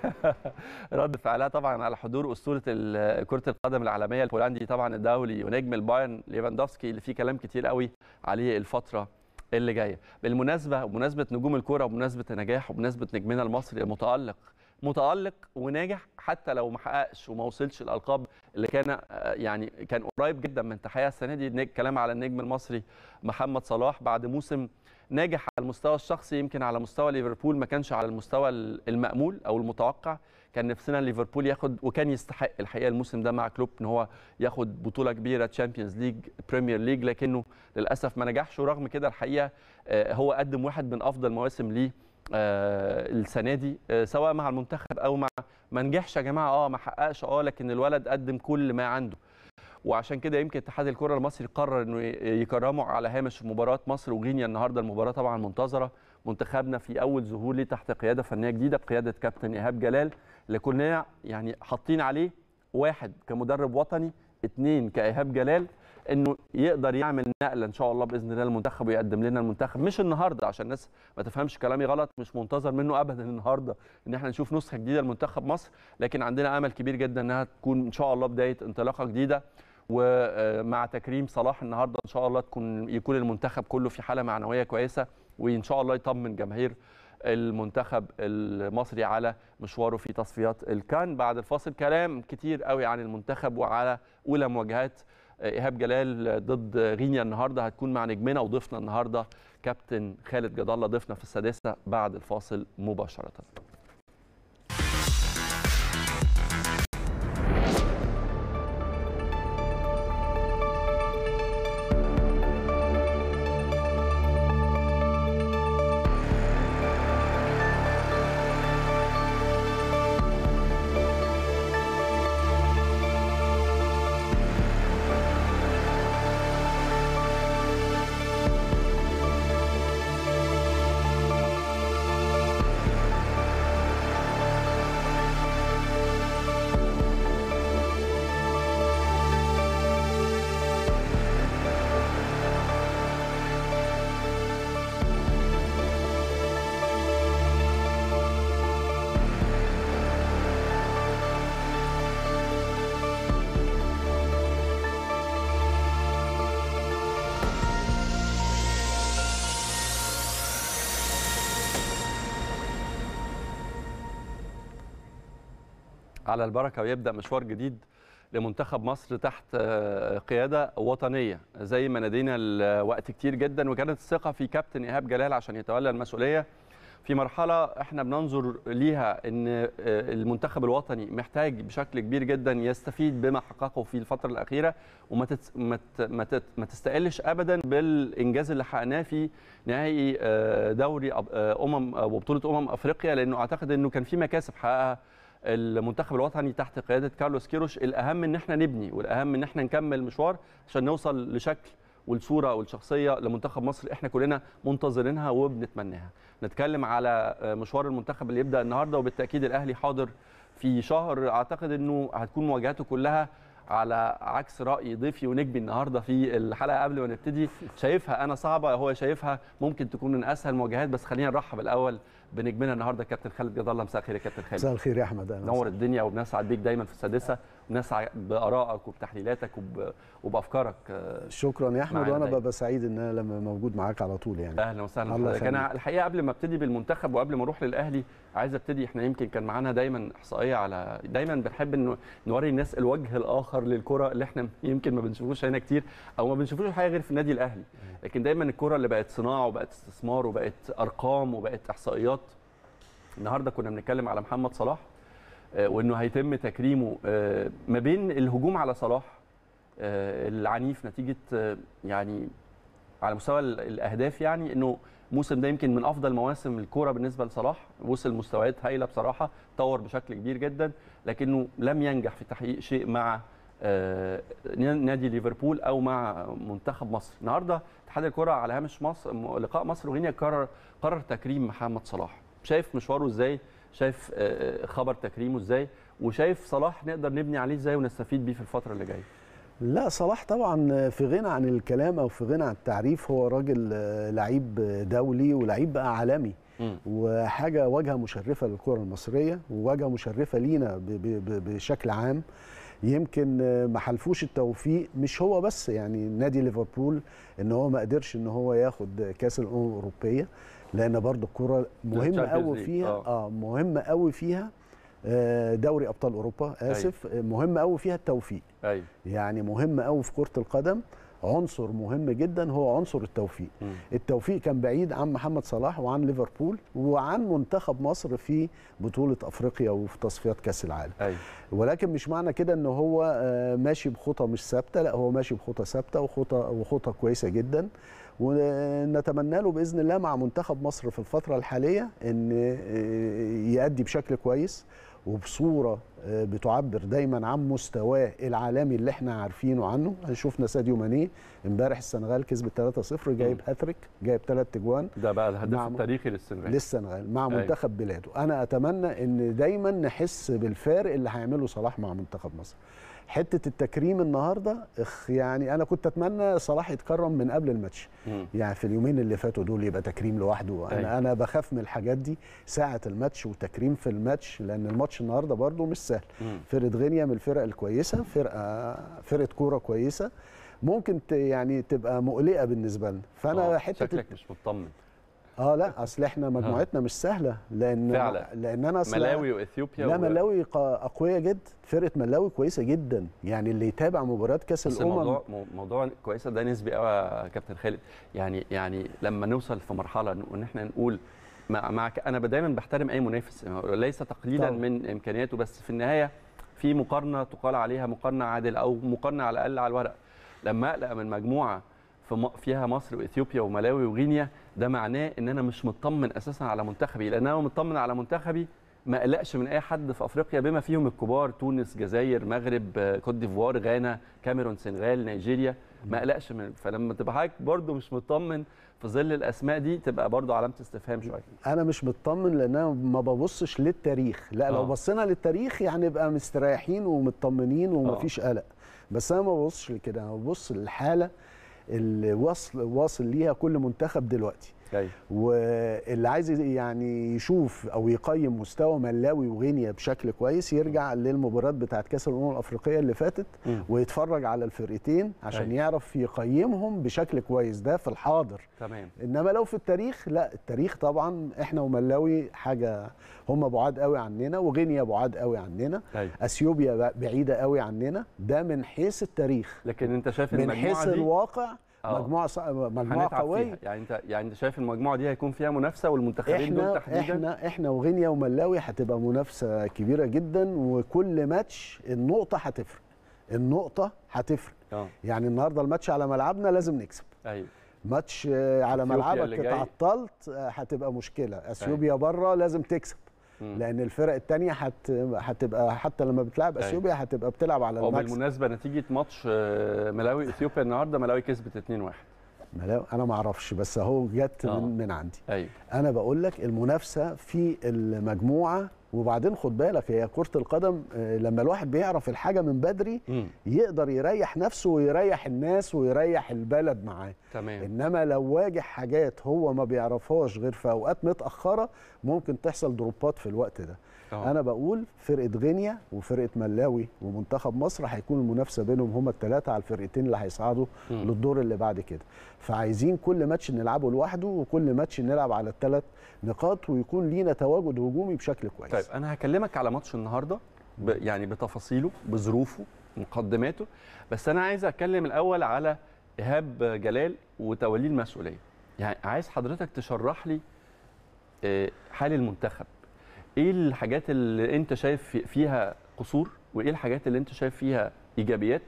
رد فعلها طبعا على حضور اسطوره ال- كره القدم العالميه البولندي طبعا الدولي ونجم البايرن ليفاندوفسكي اللي فيه كلام كتير قوي عليه الفتره اللي جايه بالمناسبه وبمناسبه نجوم الكوره وبمناسبه النجاح وبمناسبه نجمنا المصري المتالق متالق وناجح حتى لو ما حققش وما وصلش الالقاب اللي كان آه، يعني كان قريب جدا من تحقيقها السنه دي نج- كلام على النجم المصري محمد صلاح بعد موسم ناجح على المستوى الشخصي يمكن على مستوى ليفربول ما كانش على المستوى المأمول او المتوقع كان نفسنا ليفربول ياخد وكان يستحق الحقيقه الموسم ده مع كلوب ان هو ياخد بطوله كبيره تشامبيونز ليج بريمير ليج لكنه للاسف ما نجحش ورغم كده الحقيقه آه، هو قدم واحد من افضل مواسم ليه آه، السنه دي آه، سواء مع المنتخب او مع ما نجحش يا جماعه اه ما حققش اه لكن الولد قدم كل ما عنده وعشان كده يمكن اتحاد الكره المصري قرر انه يكرمه على هامش مباراه مصر وغينيا النهارده المباراه طبعا منتظره منتخبنا في اول ظهور ليه تحت قياده فنيه جديده بقياده كابتن ايهاب جلال اللي كنا يعني حاطين عليه واحد كمدرب وطني اثنين كايهاب جلال انه يقدر يعمل نقله ان شاء الله باذن الله المنتخب ويقدم لنا المنتخب مش النهارده عشان الناس ما تفهمش كلامي غلط مش منتظر منه ابدا النهارده ان احنا نشوف نسخه جديده لمنتخب مصر لكن عندنا امل كبير جدا انها تكون ان شاء الله بدايه انطلاقه جديده ومع تكريم صلاح النهارده ان شاء الله تكون يكون المنتخب كله في حاله معنويه كويسه وان شاء الله يطمن جماهير المنتخب المصري على مشواره في تصفيات الكان بعد الفاصل كلام كتير قوي عن المنتخب وعلى اولى مواجهات ايهاب جلال ضد غينيا النهارده هتكون مع نجمنا وضيفنا النهارده كابتن خالد جد الله ضيفنا في السادسه بعد الفاصل مباشره على البركه ويبدا مشوار جديد لمنتخب مصر تحت آه، قياده وطنيه زي ما نادينا الوقت كتير جدا وكانت الثقه في كابتن ايهاب جلال عشان يتولى المسؤوليه في مرحله احنا بننظر ليها ان آه، المنتخب الوطني محتاج بشكل كبير جدا يستفيد بما حققه في الفتره الاخيره وما تت ما ت- ما تت- ما تستقلش ابدا بالانجاز اللي حققناه في نهائي آه، دوري أب- آه، امم آه، وبطوله امم افريقيا لانه اعتقد انه كان في مكاسب حققها المنتخب الوطني تحت قياده كارلوس كيروش الاهم ان احنا نبني والاهم ان احنا نكمل مشوار عشان نوصل لشكل والصوره والشخصيه لمنتخب مصر احنا كلنا منتظرينها وبنتمناها نتكلم على مشوار المنتخب اللي يبدا النهارده وبالتاكيد الاهلي حاضر في شهر اعتقد انه هتكون مواجهاته كلها على عكس راي ضيفي ونجمي النهارده في الحلقه قبل ما نبتدي شايفها انا صعبه هو شايفها ممكن تكون من اسهل المواجهات بس خلينا نرحب الاول بنجمنا النهارده كابتن خالد جد الله مساء الخير يا كابتن خالد مساء الخير يا احمد نور الدنيا وبنسعد بيك دايما في السادسه ونسعد بارائك وبتحليلاتك وب... وبافكارك شكرا يا احمد وانا ببقى سعيد ان انا لما موجود معاك على طول يعني اهلا وسهلا بحضرتك انا الحقيقه قبل ما ابتدي بالمنتخب وقبل ما اروح للاهلي عايز ابتدي احنا يمكن كان معانا دايما احصائيه على دايما بنحب انه نوري الناس الوجه الاخر للكره اللي احنا يمكن ما بنشوفوش هنا كتير او ما بنشوفوش حاجه غير في النادي الاهلي لكن دايما الكره اللي بقت صناعه وبقت استثمار وبقت ارقام وبقت احصائيات النهارده كنا بنتكلم على محمد صلاح وانه هيتم تكريمه ما بين الهجوم على صلاح العنيف نتيجه يعني على مستوى الاهداف يعني انه الموسم ده يمكن من افضل مواسم الكوره بالنسبه لصلاح وصل مستويات هايله بصراحه طور بشكل كبير جدا لكنه لم ينجح في تحقيق شيء مع نادي ليفربول او مع منتخب مصر النهارده اتحاد الكره على هامش مصر لقاء مصر وغينيا قرر قرر تكريم محمد صلاح شايف مشواره ازاي شايف خبر تكريمه ازاي وشايف صلاح نقدر نبني عليه ازاي ونستفيد بيه في الفتره اللي جايه لا صلاح طبعا في غنى عن الكلام او في غنى عن التعريف هو راجل لعيب دولي ولعيب بقى عالمي م. وحاجه واجهه مشرفه للكره المصريه وواجهه مشرفه لينا بشكل عام يمكن ما حلفوش التوفيق مش هو بس يعني نادي ليفربول ان هو ما قدرش ان هو ياخد كاس الامم الاوروبيه لان برضو الكره مهمه قوي فيها اه مهمه قوي فيها دوري ابطال اوروبا اسف أيوة. مهم قوي فيها التوفيق أيوة. يعني مهم قوي في كره القدم عنصر مهم جدا هو عنصر التوفيق م. التوفيق كان بعيد عن محمد صلاح وعن ليفربول وعن منتخب مصر في بطوله افريقيا وفي تصفيات كاس العالم أيوة. ولكن مش معنى كده ان هو ماشي بخطى مش ثابته لا هو ماشي بخطى ثابته وخطى وخطى كويسه جدا ونتمنى له باذن الله مع منتخب مصر في الفتره الحاليه ان يؤدي بشكل كويس وبصوره بتعبر دايما عن مستواه العالمي اللي احنا عارفينه عنه شفنا ساديو ماني امبارح السنغال كسبت 3-0 جايب هاتريك جايب ثلاث اجوان ده بقى الهدف التاريخي للسنغال للسنغال مع منتخب بلاده انا اتمنى ان دايما نحس بالفارق اللي هيعمله صلاح مع منتخب مصر حته التكريم النهارده يعني انا كنت اتمنى صلاح يتكرم من قبل الماتش مم. يعني في اليومين اللي فاتوا دول يبقى تكريم لوحده انا أيوة. انا بخاف من الحاجات دي ساعه الماتش وتكريم في الماتش لان الماتش النهارده برده مش سهل مم. فرقه غينيا من الفرق الكويسه فرقه فرقه كوره كويسه ممكن ت يعني تبقى مقلقه بالنسبه لنا فانا آه، حته شكلك مش مطمن اه لا اصل احنا مجموعتنا مش سهله لان فعلا. لان انا اصل ملاوي واثيوبيا لا و... ملاوي قا- اقوياء جدا فرقه ملاوي كويسه جدا يعني اللي يتابع مباريات كاس بس الامم الموضوع مو- موضوع كويسه ده نسبي قوي يا كابتن خالد يعني يعني لما نوصل في مرحله إنه- ان احنا نقول مع, مع ك- انا دايما بحترم اي منافس ليس تقليلا طبعا. من امكانياته بس في النهايه في مقارنه تقال عليها مقارنه عادله او مقارنه على الاقل على الورق لما اقلق من مجموعه في م- فيها مصر واثيوبيا وملاوي وغينيا ده معناه ان انا مش مطمن اساسا على منتخبي لان انا لو مطمن على منتخبي ما اقلقش من اي حد في افريقيا بما فيهم الكبار تونس جزائر مغرب آه، كوت ديفوار غانا كاميرون سنغال نيجيريا ما اقلقش من فلما تبقى حضرتك برده مش مطمن في ظل الاسماء دي تبقى برده علامه استفهام شويه انا مش مطمن لان انا ما ببصش للتاريخ لا آه. لو بصينا للتاريخ يعني نبقى مستريحين ومطمنين ومفيش قلق بس انا ما ببصش لكده انا ببص للحاله اللي وصل واصل ليها كل منتخب دلوقتي ايوه واللي عايز يعني يشوف او يقيم مستوى ملاوي وغينيا بشكل كويس يرجع للمباريات بتاعت كاس الامم الافريقيه اللي فاتت مم. ويتفرج على الفرقتين عشان أيوة. يعرف يقيمهم بشكل كويس ده في الحاضر تمام انما لو في التاريخ لا التاريخ طبعا احنا وملاوي حاجه هم بعاد قوي عننا وغينيا بعاد قوي عننا ايوه اثيوبيا بعيده قوي عننا ده من حيث التاريخ لكن انت شايف من المجموعه حيث دي الواقع آه. مجموعه ص... مجموعه هنتعب قويه فيها يعني انت يعني انت شايف المجموعه دي هيكون فيها منافسه والمنتخبين دول احنا تحديدا احنا احنا وغينيا وملاوي هتبقى منافسه كبيره جدا وكل ماتش النقطه هتفرق النقطه هتفرق اه يعني النهارده الماتش على ملعبنا لازم نكسب ايوه ماتش آه، على أثيوبيا اللي ملعبك جاي. اتعطلت آه، هتبقى مشكله اثيوبيا بره لازم تكسب مم. لان الفرق الثانيه هت... هتبقى حتى لما بتلعب أيوة. اثيوبيا هتبقى بتلعب على هو المكسب بالمناسبه نتيجه ماتش آه، ملاوي اثيوبيا النهارده ملاوي كسبت 2-1 ملاو- انا ما اعرفش بس اهو جت آه. من, من عندي ايوه انا بقول لك المنافسه في المجموعه وبعدين خد بالك هي كره القدم آه، لما الواحد بيعرف الحاجه من بدري مم. يقدر يريح نفسه ويريح الناس ويريح البلد معاه تمام انما لو واجه حاجات هو ما بيعرفهاش غير في اوقات متاخره ممكن تحصل دروبات في الوقت ده آه. انا بقول فرقه غينيا وفرقه ملاوي ومنتخب مصر هيكون المنافسه بينهم هما الثلاثه على الفرقتين اللي هيصعدوا مم. للدور اللي بعد كده فعايزين كل ماتش نلعبه لوحده وكل ماتش نلعب على الثلاث نقاط ويكون لينا تواجد هجومي بشكل كويس طيب انا هكلمك على ماتش النهارده ب... يعني بتفاصيله بظروفه مقدماته بس انا عايز اتكلم الاول على ايهاب جلال وتوليه المسؤوليه يعني عايز حضرتك تشرح لي آه، حال المنتخب ايه الحاجات اللي انت شايف في- فيها قصور وايه الحاجات اللي انت شايف فيها ايجابيات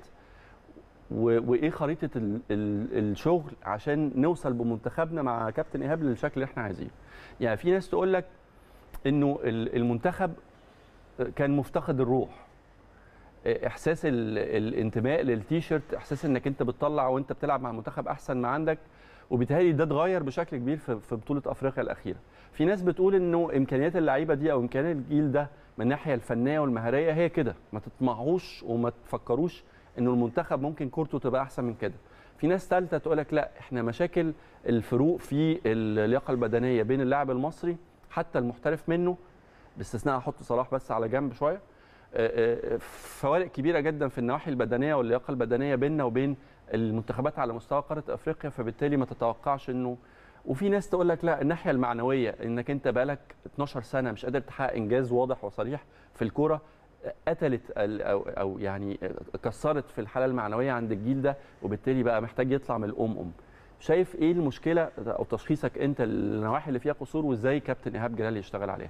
و- وايه خريطه ال... ال... الشغل عشان نوصل بمنتخبنا مع كابتن ايهاب للشكل اللي احنا عايزينه يعني في ناس تقول لك انه ال- المنتخب كان مفتقد الروح احساس ال- الانتماء للتيشيرت احساس انك انت بتطلع وانت بتلعب مع المنتخب احسن ما عندك وبالتالي ده اتغير بشكل كبير في في بطوله افريقيا الاخيره في ناس بتقول انه امكانيات اللعيبه دي او امكانيات الجيل ده من الناحيه الفنيه والمهاريه هي كده ما تطمعوش وما تفكروش انه المنتخب ممكن كورته تبقى احسن من كده في ناس ثالثه تقول لك لا احنا مشاكل الفروق في اللياقه البدنيه بين اللاعب المصري حتى المحترف منه باستثناء احط صلاح بس على جنب شويه آه، آه، فوارق كبيره جدا في النواحي البدنيه واللياقه البدنيه بيننا وبين المنتخبات على مستوى قاره افريقيا فبالتالي ما تتوقعش انه وفي ناس تقول لك لا الناحيه المعنويه انك انت بقالك 12 سنه مش قادر تحقق انجاز واضح وصريح في الكوره قتلت ال- او او يعني كسرت في الحاله المعنويه عند الجيل ده وبالتالي بقى محتاج يطلع من الام ام شايف ايه المشكله او تشخيصك انت النواحي اللي فيها قصور وازاي كابتن ايهاب جلال يشتغل عليها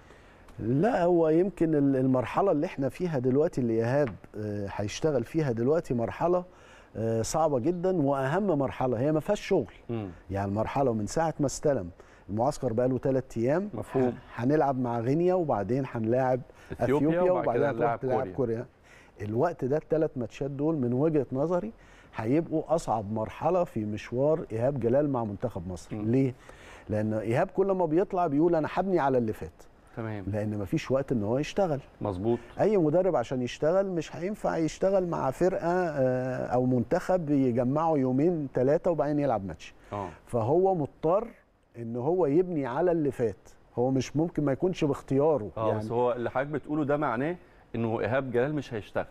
لا هو يمكن ال- المرحلة اللي احنا فيها دلوقتي اللي إيهاب آه، هيشتغل فيها دلوقتي مرحلة آه، صعبة جدا وأهم مرحلة هي ما فيهاش شغل يعني المرحلة من ساعة ما استلم المعسكر بقى له ثلاث أيام مفهوم. ه- هنلعب مع غينيا وبعدين هنلاعب اثيوبيا, أثيوبيا وبعد كده وبعدين نلعب هتروح تلعب كوريا كوريا الوقت ده الثلاث ماتشات دول من وجهة نظري هيبقوا أصعب مرحلة في مشوار إيهاب جلال مع منتخب مصر م. ليه؟ لأن إيهاب كل ما بيطلع بيقول أنا هبني على اللي فات تمام لان مفيش وقت ان هو يشتغل مظبوط اي مدرب عشان يشتغل مش هينفع يشتغل مع فرقه آه، او منتخب يجمعوا يومين ثلاثه وبعدين يلعب ماتش اه فهو مضطر ان هو يبني على اللي فات هو مش ممكن ما يكونش باختياره اه يعني بس هو اللي حضرتك بتقوله ده معناه انه ايهاب جلال مش هيشتغل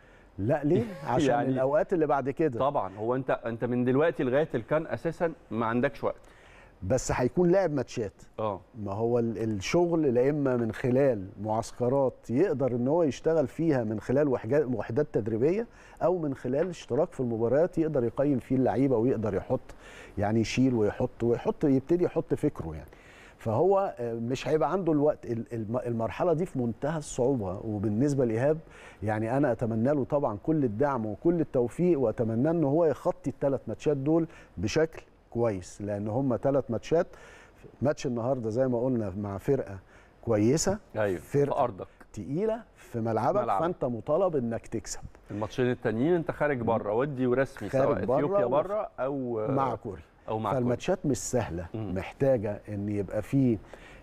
لا ليه عشان يعني- يعني الاوقات اللي بعد كده طبعا هو انت انت من دلوقتي لغايه الكان اساسا ما عندكش وقت بس هيكون لاعب ماتشات اه ما هو ال- الشغل لا اما من خلال معسكرات يقدر ان هو يشتغل فيها من خلال وحجا- وحدات تدريبيه او من خلال اشتراك في المباريات يقدر يقيم فيه اللعيبه ويقدر يحط يعني يشيل ويحط ويحط يبتدي يحط فكره يعني فهو آه، مش هيبقى عنده الوقت ال- الم- المرحله دي في منتهى الصعوبه وبالنسبه لايهاب يعني انا اتمنى له طبعا كل الدعم وكل التوفيق واتمنى ان هو يخطي الثلاث ماتشات دول بشكل كويس لان هم ثلاث ماتشات ماتش النهارده زي ما قلنا مع فرقه كويسه ايوه في فرقه ارضك تقيله في ملعبك, ملعبك. فانت مطالب انك تكسب الماتشين التانيين انت خارج بره ودي ورسمي خارج سواء بره اثيوبيا و- بره او مع كوريا او مع كوريا. فالماتشات مش سهله مم. محتاجه ان يبقى فيه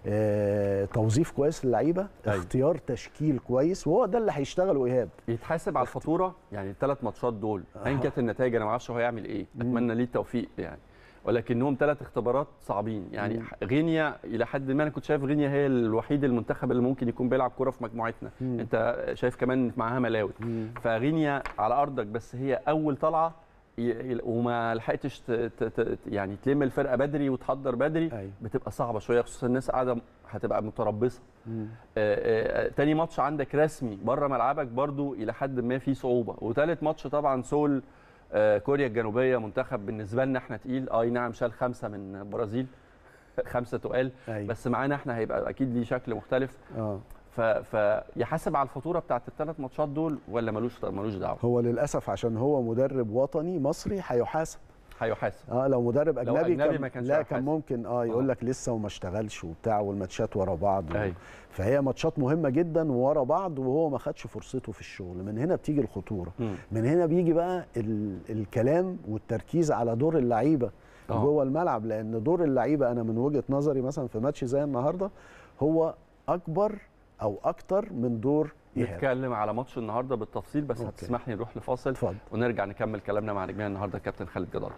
آه توظيف كويس للعيبه أيوة. اختيار تشكيل كويس وهو ده اللي هيشتغله ايهاب يتحاسب على الفاتوره يعني الثلاث ماتشات دول ايا كانت النتائج انا ما اعرفش هو هيعمل ايه اتمنى ليه التوفيق يعني ولكنهم ثلاث اختبارات صعبين يعني مم. غينيا الى حد ما انا كنت شايف غينيا هي الوحيد المنتخب اللي ممكن يكون بيلعب كوره في مجموعتنا مم. انت شايف كمان معاها ملاوي فغينيا على ارضك بس هي اول طلعه ي- ي- وما لحقتش ت- ت- ت- يعني تلم الفرقه بدري وتحضر بدري أيوة. بتبقى صعبه شويه خصوصا الناس قاعده هتبقى متربصه مم. آه، آه، تاني ماتش عندك رسمي بره ملعبك برضو الى حد ما في صعوبه وتالت ماتش طبعا سول آه، كوريا الجنوبيه منتخب بالنسبه لنا احنا تقيل اه أي نعم شال خمسه من البرازيل خمسه تقال أيوة. بس معانا احنا هيبقى اكيد ليه شكل مختلف اه ف- فيحاسب على الفاتوره بتاعت الثلاث ماتشات دول ولا ملوش ملوش دعوه هو للاسف عشان هو مدرب وطني مصري هيحاسب هيحاسب اه لو مدرب لو اجنبي, أجنبي كان ما كانش لا هيحاسب. كان ممكن اه يقول لك لسه وما اشتغلش وبتاع والماتشات ورا بعض و... أيوة. فهي ماتشات مهمه جدا ورا بعض وهو ما خدش فرصته في الشغل من هنا بتيجي الخطوره مم. من هنا بيجي بقى ال... الكلام والتركيز على دور اللعيبه آه. جوه الملعب لان دور اللعيبه انا من وجهه نظري مثلا في ماتش زي النهارده هو اكبر او اكتر من دور ايهاب نتكلم على ماتش النهارده بالتفصيل بس أوكي. هتسمح لي نروح لفاصل اتفضل ونرجع نكمل كلامنا مع نجمنا النهارده كابتن خالد جدار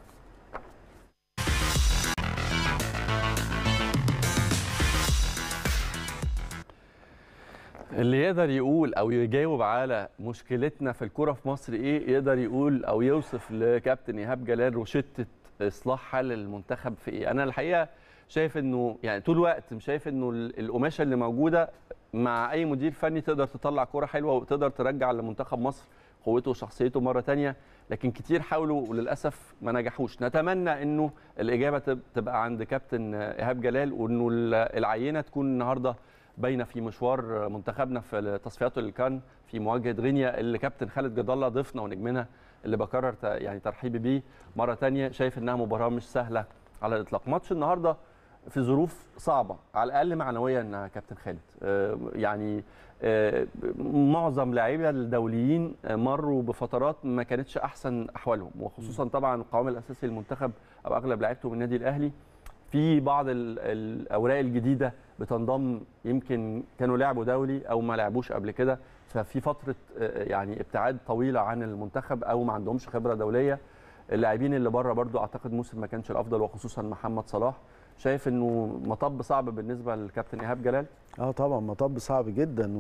اللي يقدر يقول او يجاوب على مشكلتنا في الكوره في مصر ايه يقدر يقول او يوصف لكابتن ايهاب جلال روشته اصلاح حال المنتخب في ايه انا الحقيقه شايف انه يعني طول الوقت مش شايف انه ال- القماشه اللي موجوده مع اي مدير فني تقدر تطلع كوره حلوه وتقدر ترجع لمنتخب مصر قوته وشخصيته مره تانية لكن كتير حاولوا وللاسف ما نجحوش نتمنى انه الاجابه تب- تبقى عند كابتن ايهاب جلال وانه ال- العينه تكون النهارده باينه في مشوار منتخبنا في تصفيات الكان في مواجهه غينيا اللي كابتن خالد جد الله ضيفنا ونجمنا اللي بكرر ت- يعني ترحيبي بيه مره تانية شايف انها مباراه مش سهله على الاطلاق ماتش النهارده في ظروف صعبه على الاقل معنويا يا كابتن خالد آه، يعني آه، معظم لاعيبه الدوليين آه، مروا بفترات ما كانتش احسن احوالهم وخصوصا طبعا القوام الاساسي للمنتخب او اغلب لعيبته من النادي الاهلي في بعض ال- الاوراق الجديده بتنضم يمكن كانوا لعبوا دولي او ما لعبوش قبل كده ففي فتره آه، يعني ابتعاد طويله عن المنتخب او ما عندهمش خبره دوليه اللاعبين اللي بره برضو اعتقد موسم ما كانش الافضل وخصوصا محمد صلاح شايف انه مطب صعب بالنسبه للكابتن ايهاب جلال اه طبعا مطب صعب جدا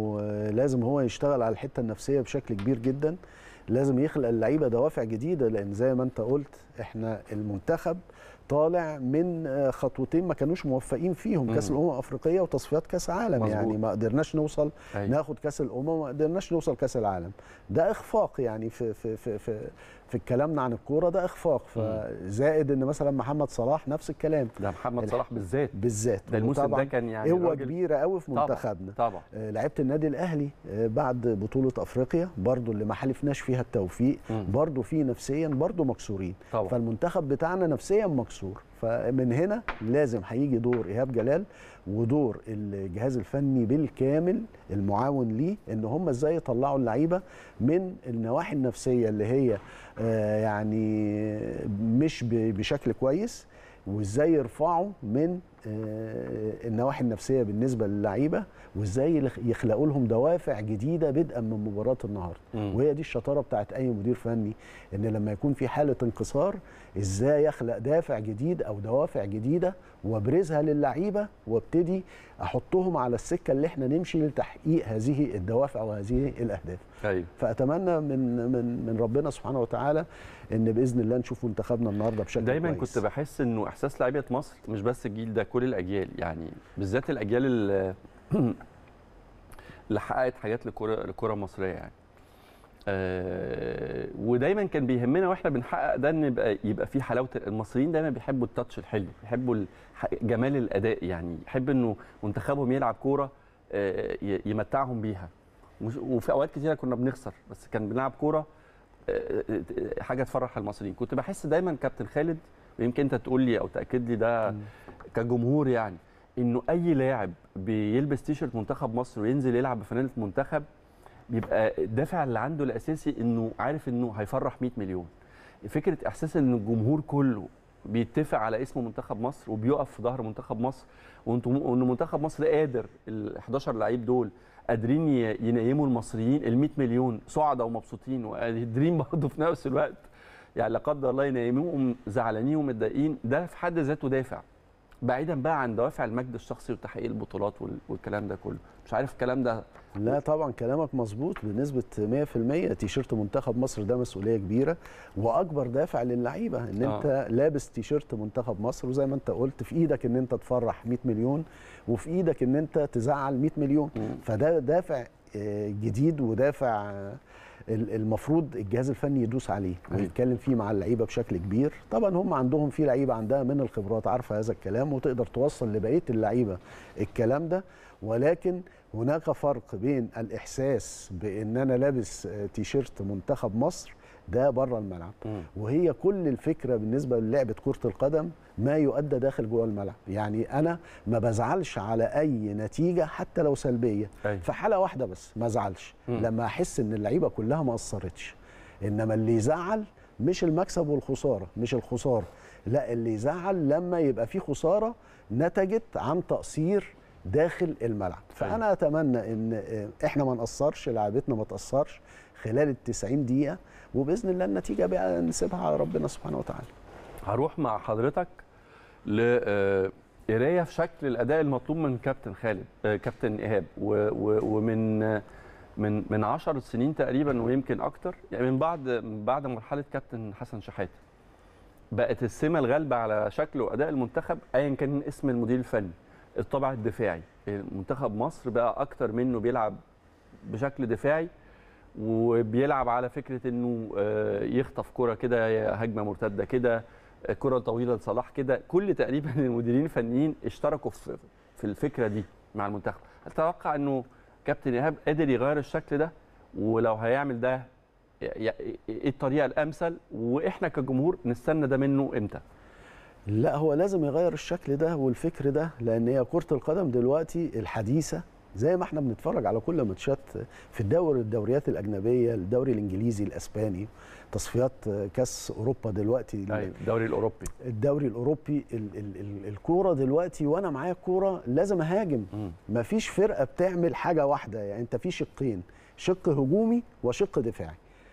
ولازم هو يشتغل على الحته النفسيه بشكل كبير جدا لازم يخلق اللعيبه دوافع جديده لان زي ما انت قلت احنا المنتخب طالع من آه، خطوتين ما كانوش موفقين فيهم كاس مم. الامم الافريقيه وتصفيات كاس عالم مظبوط. يعني ما قدرناش نوصل أيوة. ناخد كاس الامم وما قدرناش نوصل كاس العالم ده اخفاق يعني في في في في, في كلامنا عن الكوره ده اخفاق فزائد ان مثلا محمد صلاح نفس الكلام ده محمد الح- صلاح بالذات بالذات ده الموسم وطبعاً ده كان يعني قوه راجل- كبيره قوي في طبعاً، منتخبنا طبعا آه، لعيبه النادي الاهلي آه، بعد بطوله افريقيا برضو اللي ما حلفناش فيها التوفيق مم. برضو في نفسيا برضو مكسورين طبعا فالمنتخب بتاعنا نفسيا مكسور فمن هنا لازم هيجي دور ايهاب جلال ودور الجهاز الفني بالكامل المعاون ليه ان هم ازاي يطلعوا اللعيبه من النواحي النفسيه اللي هي آه، يعني مش ب- بشكل كويس وازاي يرفعوا من آه، النواحي النفسيه بالنسبه للعيبه وازاي يخ- يخلقوا لهم دوافع جديده بدءا من مباراه النهارده مم. وهي دي الشطاره بتاعت اي مدير فني ان لما يكون في حاله انكسار ازاي يخلق دافع جديد او دوافع جديده وابرزها للعيبه وابتدي احطهم على السكه اللي احنا نمشي لتحقيق هذه الدوافع وهذه الاهداف ايوه فاتمنى من من من ربنا سبحانه وتعالى ان باذن الله نشوف منتخبنا النهارده بشكل دايما كويس. كنت بحس انه احساس لعيبه مصر مش بس الجيل ده كل الاجيال يعني بالذات الاجيال اللي اللي حققت حاجات للكره للكره المصريه يعني آه ودايما كان بيهمنا واحنا بنحقق ده ان يبقى يبقى في حلاوه المصريين دايما بيحبوا التاتش الحلو بيحبوا الح- جمال الاداء يعني يحب انه منتخبهم يلعب كوره آه ي- يمتعهم بيها مش- وفي اوقات كتيره كنا بنخسر بس كان بنلعب كوره آه، آه، حاجه تفرح المصريين كنت بحس دايما كابتن خالد ويمكن انت تقول لي او تاكد لي ده كجمهور يعني انه اي لاعب بيلبس تيشرت منتخب مصر وينزل يلعب بفانله منتخب بيبقى الدافع اللي عنده الاساسي انه عارف انه هيفرح 100 مليون فكره احساس ان الجمهور كله بيتفق على اسم منتخب مصر وبيقف في ظهر منتخب مصر وانتم وان منتخب مصر قادر ال 11 لعيب دول قادرين ي- ينيموا المصريين ال 100 مليون سعداء ومبسوطين وقادرين برضه في نفس الوقت يعني لا قدر الله ينيموهم زعلانين ومتضايقين ده في حد ذاته دافع بعيدا بقى عن دوافع المجد الشخصي وتحقيق البطولات وال- والكلام ده كله مش عارف الكلام ده لا طبعا كلامك مظبوط بنسبه 100% تيشيرت منتخب مصر ده مسؤوليه كبيره واكبر دافع للعيبه ان آه. انت لابس تيشيرت منتخب مصر وزي ما انت قلت في ايدك ان انت تفرح 100 مليون وفي ايدك ان انت تزعل 100 مليون مم. فده دافع آه، جديد ودافع آه، ال- المفروض الجهاز الفني يدوس عليه أيوة. ويتكلم فيه مع اللعيبه بشكل كبير طبعا هم عندهم في لعيبه عندها من الخبرات عارفه هذا الكلام وتقدر توصل لبقيه اللعيبه الكلام ده ولكن هناك فرق بين الاحساس بان انا لابس آه، تيشيرت منتخب مصر ده بره الملعب مم. وهي كل الفكره بالنسبه للعبه كره القدم ما يؤدى داخل جوه الملعب يعني انا ما بزعلش على اي نتيجه حتى لو سلبيه أيوة. في حاله واحده بس ما ازعلش مم. لما احس ان اللعيبه كلها ما قصرتش انما اللي يزعل مش المكسب والخساره مش الخساره لا اللي يزعل لما يبقى في خساره نتجت عن تقصير داخل الملعب فانا اتمنى ان آه، احنا ما نقصرش لعيبتنا ما تقصرش خلال ال 90 دقيقه وباذن الله النتيجه بقى نسيبها على ربنا سبحانه وتعالى هروح مع حضرتك لقرايه في شكل الاداء المطلوب من كابتن خالد آه، كابتن ايهاب و- و- ومن آه، من من 10 سنين تقريبا ويمكن اكتر يعني من بعد من بعد مرحله كابتن حسن شحاته بقت السمه الغالبه على شكل واداء المنتخب ايا كان اسم المدير الفني الطابع الدفاعي منتخب مصر بقى اكتر منه بيلعب بشكل دفاعي وبيلعب على فكره انه آه، يخطف كره كده هجمه مرتده كده آه، كره طويله لصلاح كده كل تقريبا المديرين الفنيين اشتركوا في في الفكره دي مع المنتخب هل تتوقع انه كابتن ايهاب قادر يغير الشكل ده ولو هيعمل ده ي- ي- ايه الطريقه الامثل واحنا كجمهور نستنى ده منه امتى لا هو لازم يغير الشكل ده والفكر ده لان هي كره القدم دلوقتي الحديثه زي ما احنا بنتفرج على كل ماتشات في الدوري الدوريات الاجنبيه الدوري الانجليزي الاسباني تصفيات كاس اوروبا دلوقتي ايوه الدوري الاوروبي الدوري الاوروبي ال ال ال الكوره دلوقتي وانا معايا الكوره لازم اهاجم مم. مفيش فرقه بتعمل حاجه واحده يعني انت في شقين شق هجومي وشق دفاعي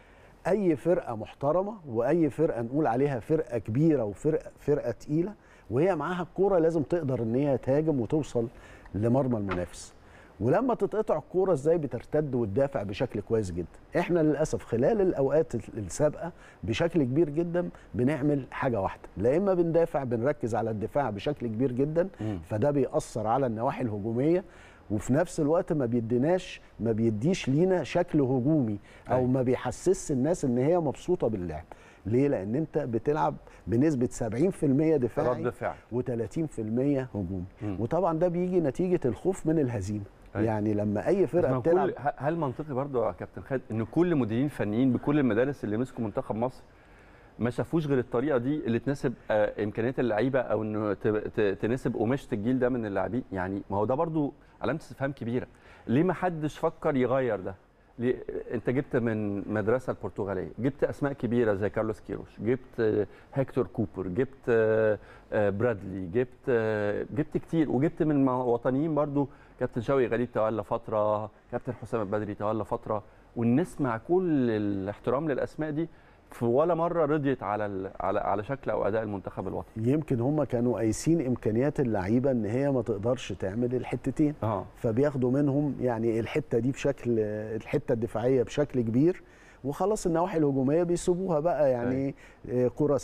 اي فرقه محترمه واي فرقه نقول عليها فرقه كبيره وفرقه فرقه تقيله وهي معاها الكوره لازم تقدر ان هي تهاجم وتوصل لمرمى المنافس ولما تتقطع الكوره ازاي بترتد وتدافع بشكل كويس جدا احنا للاسف خلال الاوقات السابقه بشكل كبير جدا بنعمل حاجه واحده لا اما بندافع بنركز على الدفاع بشكل كبير جدا مم. فده بيأثر على النواحي الهجوميه وفي نفس الوقت ما بيديناش ما بيديش لينا شكل هجومي او أيوة. ما بيحسسش الناس ان هي مبسوطه باللعب ليه لان انت بتلعب بنسبه 70% رد دفاعي فعل و30% هجوم مم. وطبعا ده بيجي نتيجه الخوف من الهزيمه أيوة. يعني لما اي بس فرقه ما بتلعب كل ه- هل منطقي برضه يا كابتن خالد ان كل مديرين فنيين بكل المدارس اللي مسكوا منتخب مصر ما شافوش غير الطريقه دي اللي تناسب آه، امكانيات اللعيبه او انه ت- ت- تناسب قماشه الجيل ده من اللاعبين يعني ما هو ده برضه علامه استفهام كبيره ليه ما حدش فكر يغير ده ليه انت جبت من مدرسه البرتغاليه جبت اسماء كبيره زي كارلوس كيروش جبت آه، هيكتور كوبر جبت آه، آه، برادلي جبت آه، جبت كتير وجبت من وطنيين برضو كابتن شوقي غريب تولى فتره كابتن حسام البدري تولى فتره والناس مع كل الاحترام للاسماء دي في ولا مره رضيت على ال- على على شكل او اداء المنتخب الوطني يمكن هم كانوا قايسين امكانيات اللعيبه ان هي ما تقدرش تعمل الحتتين اه فبياخدوا منهم يعني الحته دي بشكل الحته الدفاعيه بشكل كبير وخلاص النواحي الهجوميه بيسيبوها بقى يعني آه، كره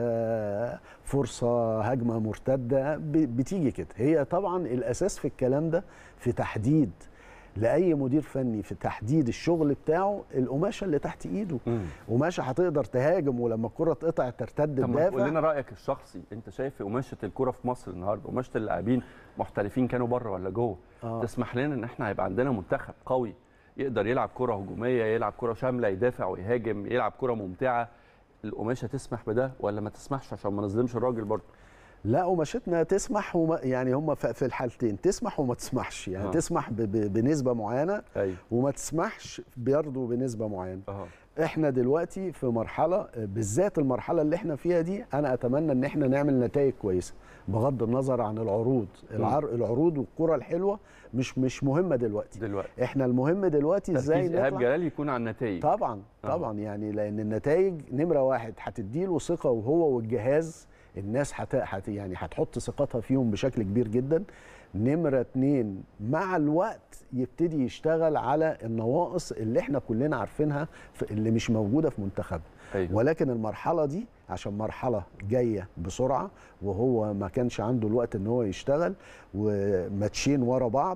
ثابته فرصه هجمه مرتده ب- بتيجي كده هي طبعا الاساس في الكلام ده في تحديد لاي مدير فني في تحديد الشغل بتاعه القماشه اللي تحت ايده مم. قماشه هتقدر تهاجم ولما الكره تقطع ترتد طب ما تقول تدافع لنا رايك الشخصي انت شايف قماشه الكوره في مصر النهارده قماشه اللاعبين محترفين كانوا بره ولا جوه آه. تسمح لنا ان احنا هيبقى عندنا منتخب قوي يقدر يلعب كره هجوميه يلعب كره شامله يدافع ويهاجم يلعب كره ممتعه القماشه تسمح بده ولا ما تسمحش عشان ما نظلمش الراجل برضه لا قماشتنا تسمح وما يعني هم في في الحالتين تسمح وما تسمحش يعني آه. آه. تسمح ب- ب- بنسبه معينه ايوه وما تسمحش برضه بنسبه معينه اه احنا دلوقتي في مرحله بالذات المرحله اللي احنا فيها دي انا اتمنى ان احنا نعمل نتائج كويسه بغض النظر عن العروض العر... العروض والكره الحلوه مش مش مهمه دلوقتي دلوقتي احنا المهم دلوقتي ازاي تركيز ايهاب نطلع جلال يكون على النتائج طبعا آه. طبعا يعني لان النتائج نمره واحد هتديله ثقه وهو والجهاز الناس هت... هت... يعني هتحط ثقتها فيهم بشكل كبير جدا نمره اتنين مع الوقت يبتدي يشتغل على النواقص اللي احنا كلنا عارفينها في- اللي مش موجوده في منتخب ايوه ولكن المرحله دي عشان مرحله جايه بسرعه وهو ما كانش عنده الوقت ان هو يشتغل وماتشين ورا بعض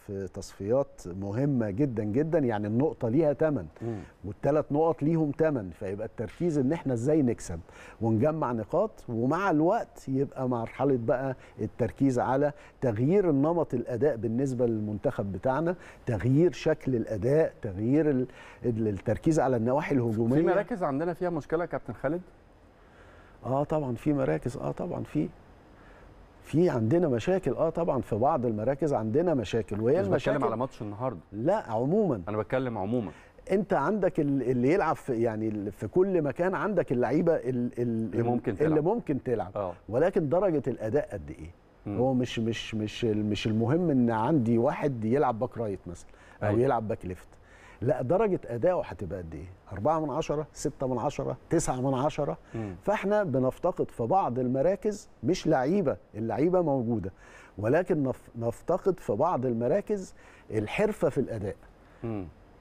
في تصفيات مهمه جدا جدا يعني النقطه ليها ثمن مم. والثلاث نقط ليهم ثمن فيبقى التركيز ان احنا ازاي نكسب ونجمع نقاط ومع الوقت يبقى مرحله بقى التركيز على تغيير النمط الاداء بالنسبه للمنتخب بتاعنا تغيير شكل الاداء تغيير ال- ال- التركيز على النواحي في الهجوميه مراكز عندنا فيها مشكله يا كابتن خالد اه طبعا في مراكز اه طبعا في في عندنا مشاكل اه طبعا في بعض المراكز عندنا مشاكل وهي مش المشاكل بتكلم على ماتش النهارده لا عموما انا بتكلم عموما انت عندك ال- اللي يلعب في يعني ال- في كل مكان عندك اللعيبه ال- ال- اللي ممكن اللي تلعب. ممكن تلعب اه ولكن درجه الاداء قد ايه مم. هو مش مش مش مش المهم ان عندي واحد يلعب باك رايت مثلا او أيوة. يلعب باك ليفت لا درجه اداؤه هتبقى قد ايه 4 من 10 6 من 10 9 من 10 مم. فاحنا بنفتقد في بعض المراكز مش لعيبه اللعيبه موجوده ولكن نف- نفتقد في بعض المراكز الحرفه في الاداء مم.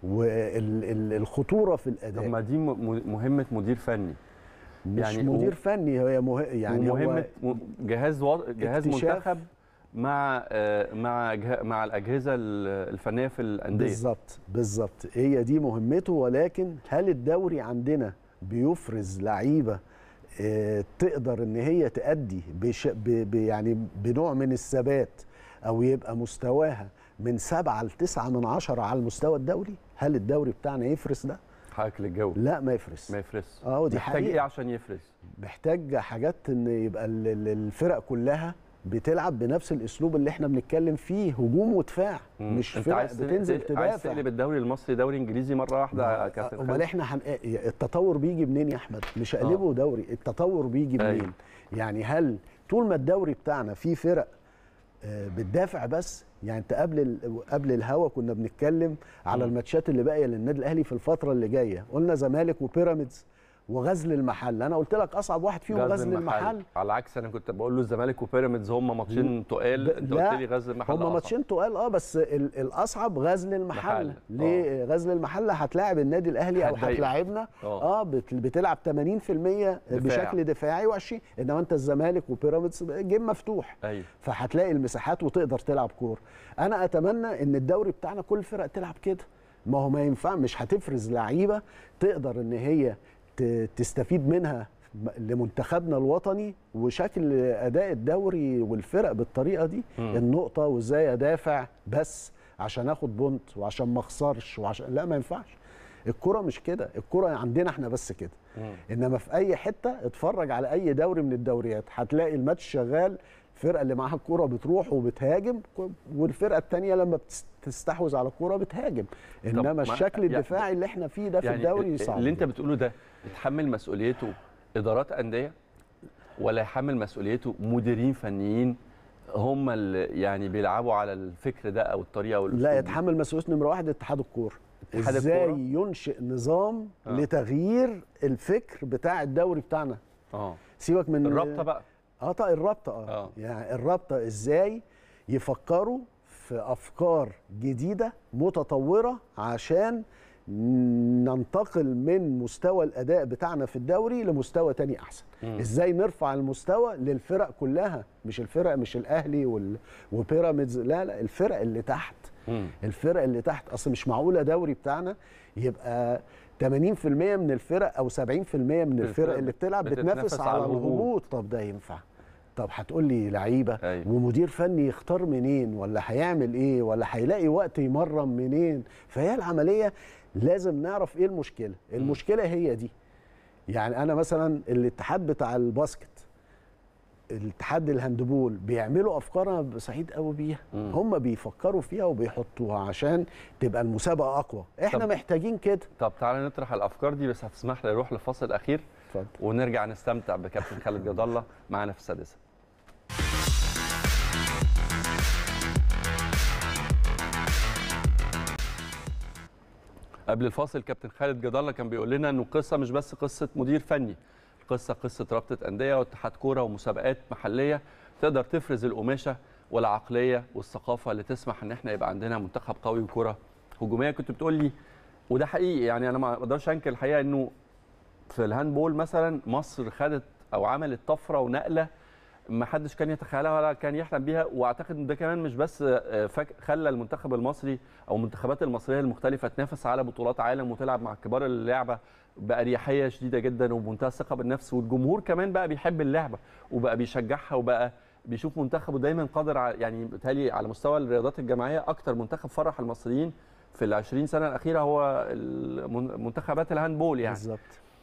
والخطوره في طب الاداء ما دي م- م- مهمه مدير فني مش يعني يعني هو- مدير فني هي مه... يعني ومهمه هو م- جهاز و... جهاز اكتشاف. منتخب مع آه، مع جه... مع الاجهزه ال- الفنيه في الانديه بالظبط بالظبط هي دي مهمته ولكن هل الدوري عندنا بيفرز لعيبه آه، تقدر ان هي تأدي بش... ب... ب... يعني بنوع من الثبات او يبقى مستواها من سبعة لتسعة من عشرة على المستوى الدوري هل الدوري بتاعنا يفرز ده؟ حقك للجو لا ما يفرز ما يفرس اه دي محتاج ايه حقيقة عشان يفرس محتاج حاجات ان يبقى ال- ال- الفرق كلها بتلعب بنفس الاسلوب اللي احنا بنتكلم فيه هجوم ودفاع مم. مش انت فرق عايز بتنزل تنزل عايز تدافع تقلب الدوري المصري دوري انجليزي مره واحده يا كابتن امال خالد؟ احنا هن... التطور بيجي منين يا احمد مش هقلبه دوري التطور بيجي أيوة. منين يعني هل طول ما الدوري بتاعنا فيه فرق آه، بتدافع بس يعني انت قبل ال... قبل الهوا كنا بنتكلم على مم. الماتشات اللي باقيه للنادي الاهلي في الفتره اللي جايه قلنا زمالك وبيراميدز وغزل المحل انا قلت لك اصعب واحد فيهم غزل المحل على عكس انا كنت بقول له الزمالك وبيراميدز هم ماتشين تقال ب- انت لا، قلت لي غزل المحل هم أصعب. ماتشين تقال اه بس ال- الاصعب غزل المحل محل. ليه غزل المحل هتلاعب النادي الاهلي او هتضايق. هتلاعبنا اه اه بت- بتلعب 80% بشكل دفاعي و20 انما انت الزمالك وبيراميدز جيم مفتوح ايوه فهتلاقي المساحات وتقدر تلعب كوره انا اتمنى ان الدوري بتاعنا كل الفرق تلعب كده ما هو ما ينفع مش هتفرز لعيبه تقدر ان هي ت- تستفيد منها م- لمنتخبنا الوطني وشكل اداء الدوري والفرق بالطريقه دي مم. النقطه وازاي ادافع بس عشان اخد بونت وعشان ما اخسرش وعشان لا ما ينفعش الكره مش كده الكره عندنا احنا بس كده مم. انما في اي حته اتفرج على اي دوري من الدوريات هتلاقي الماتش شغال الفرقه اللي معاها الكوره بتروح وبتهاجم والفرقه الثانيه لما بتس- تستحوذ على الكوره بتهاجم انما ما- الشكل يعني- الدفاعي اللي احنا فيه ده في يعني الدوري ال- صعب اللي انت بتقوله ده يتحمل مسؤوليته ادارات انديه ولا يحمل مسؤوليته مديرين فنيين هم اللي يعني بيلعبوا على الفكر ده او الطريقه او لا الأسلوب دي؟ يتحمل مسؤوليه نمره واحد اتحاد الكوره اتحاد ازاي الكورة؟ ينشئ نظام آه. لتغيير الفكر بتاع الدوري بتاعنا اه سيبك من الرابطه بقى اه طيب الرابطه اه, آه. يعني الرابطه ازاي يفكروا في افكار جديده متطوره عشان ننتقل من مستوى الاداء بتاعنا في الدوري لمستوى تاني احسن مم. ازاي نرفع المستوى للفرق كلها مش الفرق مش الاهلي وال... وبيراميدز لا لا الفرق اللي تحت مم. الفرق اللي تحت اصل مش معقوله دوري بتاعنا يبقى 80% من الفرق او 70% من الفرق اللي بتلعب بتتنافس بتنافس على على الهبوط. الهبوط طب ده ينفع طب هتقول لي لعيبه أيوة. ومدير فني يختار منين ولا هيعمل ايه ولا هيلاقي وقت يمرن منين فهي العمليه لازم نعرف ايه المشكله المشكله هي دي يعني انا مثلا الاتحاد بتاع الباسكت الاتحاد الهاندبول بيعملوا افكار انا سعيد قوي بيها مم. هم بيفكروا فيها وبيحطوها عشان تبقى المسابقه اقوى احنا طب- محتاجين كده طب تعالى نطرح الافكار دي بس هتسمح لي اروح لفاصل اخير اتفضل ونرجع نستمتع بكابتن خالد جد الله معانا في السادسه قبل الفاصل كابتن خالد جد الله كان بيقول لنا انه القصه مش بس قصه مدير فني القصه قصه رابطه انديه واتحاد كوره ومسابقات محليه تقدر تفرز القماشه والعقليه والثقافه اللي تسمح ان احنا يبقى عندنا منتخب قوي وكره هجوميه كنت بتقول لي وده حقيقي يعني انا ما اقدرش انكر الحقيقه انه في الهاندبول مثلا مصر خدت او عملت طفره ونقله ما حدش كان يتخيلها ولا كان يحلم بيها واعتقد ان ده كمان مش بس آه، فك... خلى المنتخب المصري او المنتخبات المصريه المختلفه تنافس على بطولات عالم وتلعب مع كبار اللعبه باريحيه شديده جدا وبمنتهى الثقه بالنفس والجمهور كمان بقى بيحب اللعبه وبقى بيشجعها وبقى بيشوف منتخبه دايما قادر على يعني بالتالي على مستوى الرياضات الجماعيه اكتر منتخب فرح المصريين في ال 20 سنه الاخيره هو المن- منتخبات الهاندبول يعني بالظبط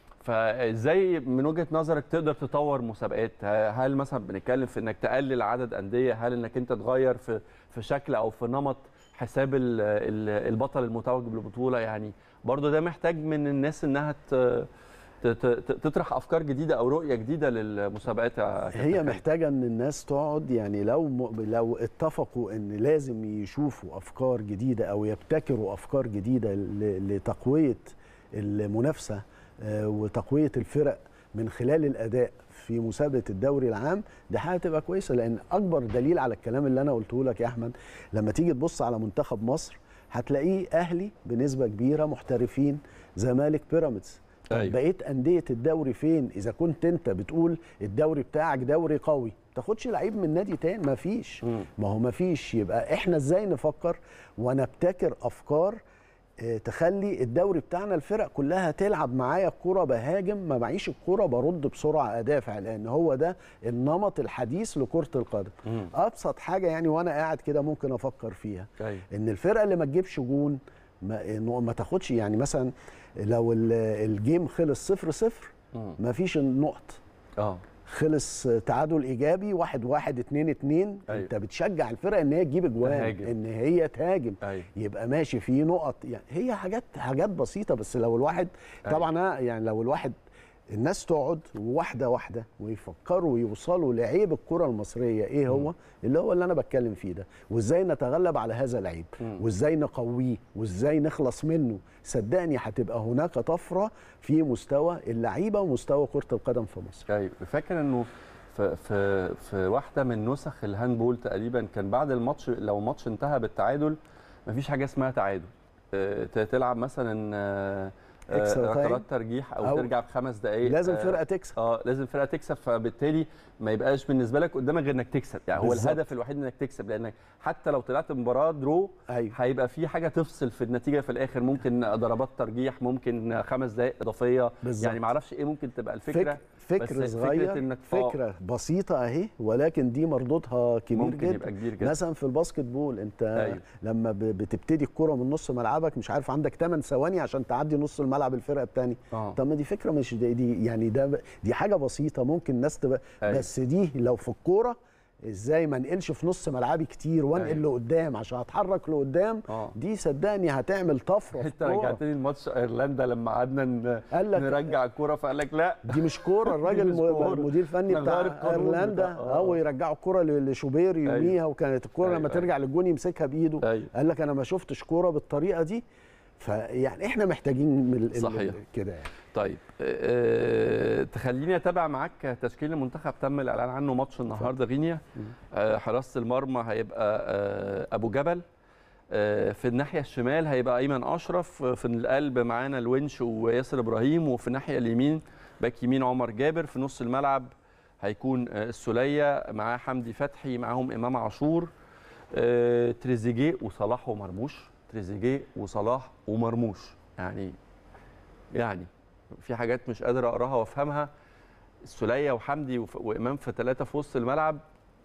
فازاي من وجهه نظرك تقدر تطور مسابقات ه- هل مثلا بنتكلم في انك تقلل عدد انديه هل انك انت تغير في في شكل او في نمط حساب ال- ال- البطل المتوج بالبطوله يعني برضو ده محتاج من الناس انها ت- ت- ت- تطرح افكار جديده او رؤيه جديده للمسابقات يا كابتن هي خالد. محتاجه ان الناس تقعد يعني لو م... لو اتفقوا ان لازم يشوفوا افكار جديده او يبتكروا افكار جديده ل... لتقويه المنافسه آه، وتقويه الفرق من خلال الاداء في مسابقه الدوري العام دي حاجه تبقى كويسه لان اكبر دليل على الكلام اللي انا قلته لك يا احمد لما تيجي تبص على منتخب مصر هتلاقيه اهلي بنسبه كبيره محترفين زمالك بيراميدز طب أيوة. بقيه انديه الدوري فين اذا كنت انت بتقول الدوري بتاعك دوري قوي ما تاخدش لعيب من نادي تاني ما فيش مم. ما هو ما فيش يبقى احنا ازاي نفكر ونبتكر افكار آه، تخلي الدوري بتاعنا الفرق كلها تلعب معايا الكوره بهاجم ما معيش الكوره برد بسرعه ادافع لان هو ده النمط الحديث لكره القدم مم. ابسط حاجه يعني وانا قاعد كده ممكن افكر فيها أيوة. ان الفرقه اللي ما تجيبش جون ما, إنه ما تاخدش يعني مثلا لو ال- الجيم خلص صفر صفر مم. ما فيش النقط اه خلص تعادل ايجابي واحد واحد اتنين اتنين أيوة. انت بتشجع الفرقه ان هي تجيب اجوان تهاجم. ان هي تهاجم ايوه يبقى ماشي في نقط يعني هي حاجات حاجات بسيطه بس لو الواحد أيوة. طبعا أنا يعني لو الواحد الناس تقعد واحده واحده ويفكروا ويوصلوا لعيب الكره المصريه ايه هو اللي هو اللي انا بتكلم فيه ده وازاي نتغلب على هذا العيب مم. وازاي نقويه وازاي نخلص منه صدقني هتبقى هناك طفره في مستوى اللعيبه ومستوى كره القدم في مصر ايوه فاكر انه في في في واحده من نسخ الهاندبول تقريبا كان بعد الماتش لو الماتش انتهى بالتعادل مفيش حاجه اسمها تعادل آه، ت- تلعب مثلا آه، آه، Extra time. ركلات ترجيح او, أو ترجع بخمس دقائق لازم آه، فرقه تكسب اه لازم فرقه تكسب فبالتالي ما يبقاش بالنسبه لك قدامك غير انك تكسب يعني هو بالظبط. الهدف الوحيد انك تكسب لانك حتى لو طلعت مباراه درو ايوه هيبقى في حاجه تفصل في النتيجه في الاخر ممكن ضربات ترجيح ممكن خمس دقائق اضافيه بالظبط. يعني ما اعرفش ايه ممكن تبقى الفكره فكر, بس فكر فكرة صغير إنك- آه. فكره بسيطه اهي ولكن دي مردودها كبير ممكن جدا يبقى كبير جدا مثلا في الباسكت بول انت أيوة. لما ب- بتبتدي الكره من نص ملعبك مش عارف عندك 8 ثواني عشان تعدي نص الملعب الفرقه الثانيه اه طب ما دي فكره مش دي, دي يعني ده ب- دي حاجه بسيطه ممكن الناس تبقى أيوة. بس دي لو في الكوره ازاي ما انقلش في نص ملعبي كتير وانقل أيوة. لقدام عشان اتحرك لقدام اه دي صدقني هتعمل طفره في انت الكوره رجعتني لماتش ايرلندا لما قعدنا ن- قال لك نرجع الكوره فقال لك لا دي مش كوره الراجل مش كورة. المدير الفني احنا بتاع نغير القانون ايرلندا بتاع- آه. هو يرجعوا الكوره ل- لشوبير يوميها أيوة. وكانت الكوره أيوة، لما أيوة. ترجع للجون يمسكها بايده ايوه قال لك انا ما شفتش كوره بالطريقه دي فيعني احنا محتاجين من ال- ال- صحيح. كده يعني طيب أه تخليني اتابع معاك تشكيل المنتخب تم الاعلان عنه ماتش النهارده غينيا أه حراسه المرمى هيبقى أه ابو جبل أه في الناحيه الشمال هيبقى ايمن اشرف في القلب معانا الونش وياسر ابراهيم وفي الناحيه اليمين باك يمين عمر جابر في نص الملعب هيكون آه، السوليه معاه حمدي فتحي معاهم امام عاشور آه، تريزيجيه وصلاح ومرموش تريزيجيه وصلاح ومرموش يعني يعني في حاجات مش قادر اقراها وافهمها السوليه وحمدي وف- وامام في ثلاثه في وسط الملعب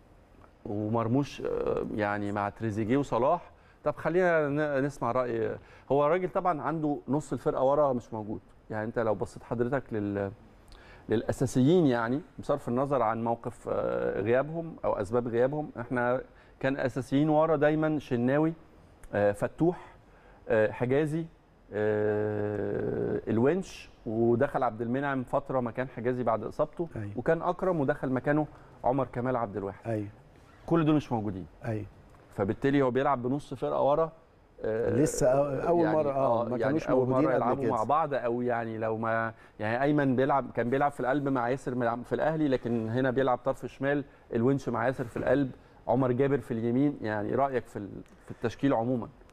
ومرموش آه، يعني مع تريزيجيه وصلاح طب خلينا ن- نسمع راي هو الراجل طبعا عنده نص الفرقه ورا مش موجود يعني انت لو بصيت حضرتك لل للاساسيين يعني بصرف النظر عن موقف آه، غيابهم او اسباب غيابهم احنا كان اساسيين ورا دايما شناوي آه، فتوح آه، حجازي آه، الونش ودخل عبد المنعم فتره مكان حجازي بعد اصابته ايوه وكان اكرم ودخل مكانه عمر كمال عبد الواحد ايوه كل دول مش موجودين ايوه فبالتالي هو بيلعب بنص فرقه ورا آه، لسه أو- أول مرة، آه، ما يعني كانوش اول موجودين مره قبل يلعبوا كده. مع بعض او يعني لو ما يعني ايمن بيلعب كان بيلعب في القلب مع ياسر مع- في الاهلي لكن هنا بيلعب طرف شمال الونش مع ياسر في القلب عمر جابر في اليمين يعني رايك في ال- في التشكيل عموما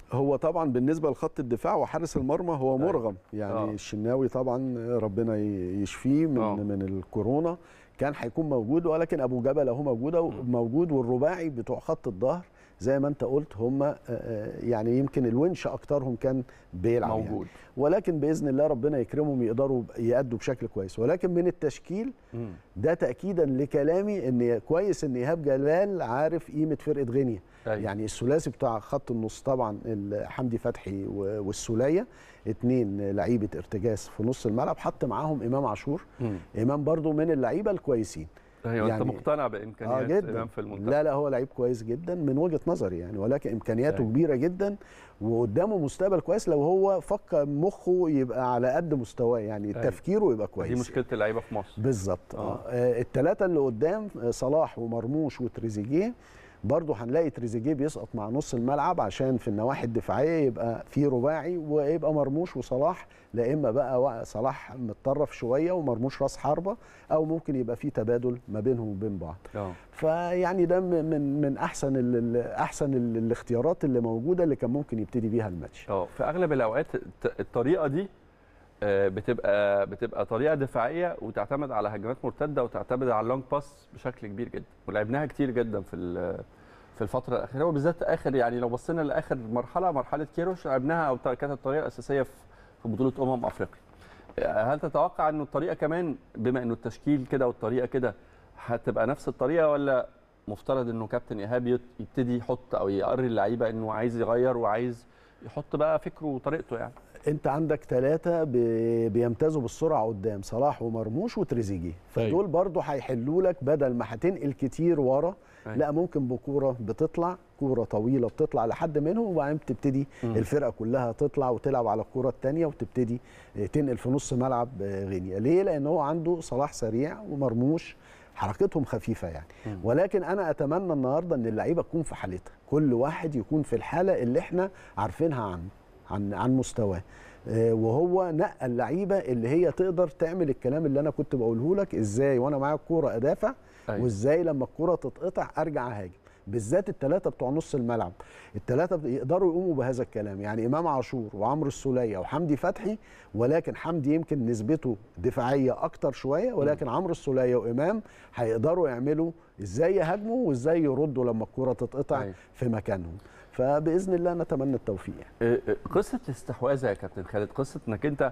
هو طبعا بالنسبه لخط الدفاع وحارس المرمى هو أيوة. مرغم يعني آه. الشناوي طبعا ربنا ي- يشفيه من آه. من الكورونا كان هيكون موجود ولكن ابو جبل اهو موجوده موجود والرباعي بتوع خط الظهر زي ما انت قلت هم يعني يمكن الونش اكترهم كان بيلعب يعني. موجود ولكن باذن الله ربنا يكرمهم يقدروا يأدوا بشكل كويس ولكن من التشكيل مم. ده تاكيدا لكلامي ان كويس ان ايهاب جلال عارف قيمه فرقه غينيا أيوة. يعني الثلاثي بتاع خط النص طبعا ال- حمدي فتحي و- والسوليه اتنين لعيبه ارتجاز في نص الملعب حط معاهم امام عاشور مم. امام برضو من اللعيبه الكويسين ايوه يعني- انت مقتنع اه بامكانيات جدا امام في المنتخب لا لا هو لعيب كويس جدا من وجهه نظري يعني ولكن امكانياته أيوة. كبيره جدا وقدامه مستقبل كويس لو هو فكر مخه يبقى على قد مستواه يعني أيوة. تفكيره يبقى كويس دي مشكله اللعيبه في مصر بالظبط آه. اه الثلاثه اللي قدام آه، صلاح ومرموش وتريزيجيه برضه هنلاقي تريزيجيه بيسقط مع نص الملعب عشان في النواحي الدفاعيه يبقى في رباعي ويبقى مرموش وصلاح لا اما بقى وا- صلاح متطرف شويه ومرموش راس حربه او ممكن يبقى في تبادل ما بينهم وبين بعض اه فيعني ده من من من احسن ال- ال- احسن ال- الاختيارات اللي موجوده اللي كان ممكن يبتدي بيها الماتش اه في اغلب الاوقات الت- الطريقه دي آه، بتبقى بتبقى طريقه دفاعيه وتعتمد على هجمات مرتده وتعتمد على اللونج باس بشكل كبير جدا ولعبناها كتير جدا في ال- في الفتره الاخيره وبالذات اخر يعني لو بصينا لاخر مرحله مرحله كيروش لعبناها او كانت الطريقه الاساسيه في في بطوله امم افريقيا آه، هل تتوقع انه الطريقه كمان بما انه التشكيل كده والطريقه كده هتبقى نفس الطريقه ولا مفترض انه كابتن ايهاب يت- يبتدي يحط او يقري اللعيبه انه عايز يغير وعايز يحط بقى فكره وطريقته يعني انت عندك ثلاثة بيمتازوا بالسرعة قدام صلاح ومرموش وتريزيجيه فدول أيوة. برضو هيحلوا لك بدل ما هتنقل كتير ورا أيوة. لا ممكن بكورة بتطلع كورة طويلة بتطلع لحد منهم وبعدين بتبتدي مم. الفرقة كلها تطلع وتلعب على الكورة التانية وتبتدي تنقل في نص ملعب غينيا ليه؟ لأن هو عنده صلاح سريع ومرموش حركتهم خفيفة يعني مم. ولكن أنا أتمنى النهاردة أن اللعيبة تكون في حالتها كل واحد يكون في الحالة اللي احنا عارفينها عنه عن عن مستواه آه، وهو نقى اللعيبه اللي هي تقدر تعمل الكلام اللي انا كنت بقوله لك ازاي وانا معايا الكوره ادافع أيوة. وازاي لما الكوره تتقطع ارجع اهاجم بالذات الثلاثه بتوع نص الملعب الثلاثه يقدروا يقوموا بهذا الكلام يعني امام عاشور وعمرو السوليه وحمدي فتحي ولكن حمدي يمكن نسبته دفاعيه اكتر شويه ولكن عمرو السوليه وامام هيقدروا يعملوا ازاي يهاجموا وازاي يردوا لما الكوره تتقطع أيوة. في مكانهم فباذن الله نتمنى التوفيق يعني. آه، آه، قصه الاستحواذ يا كابتن خالد قصه انك انت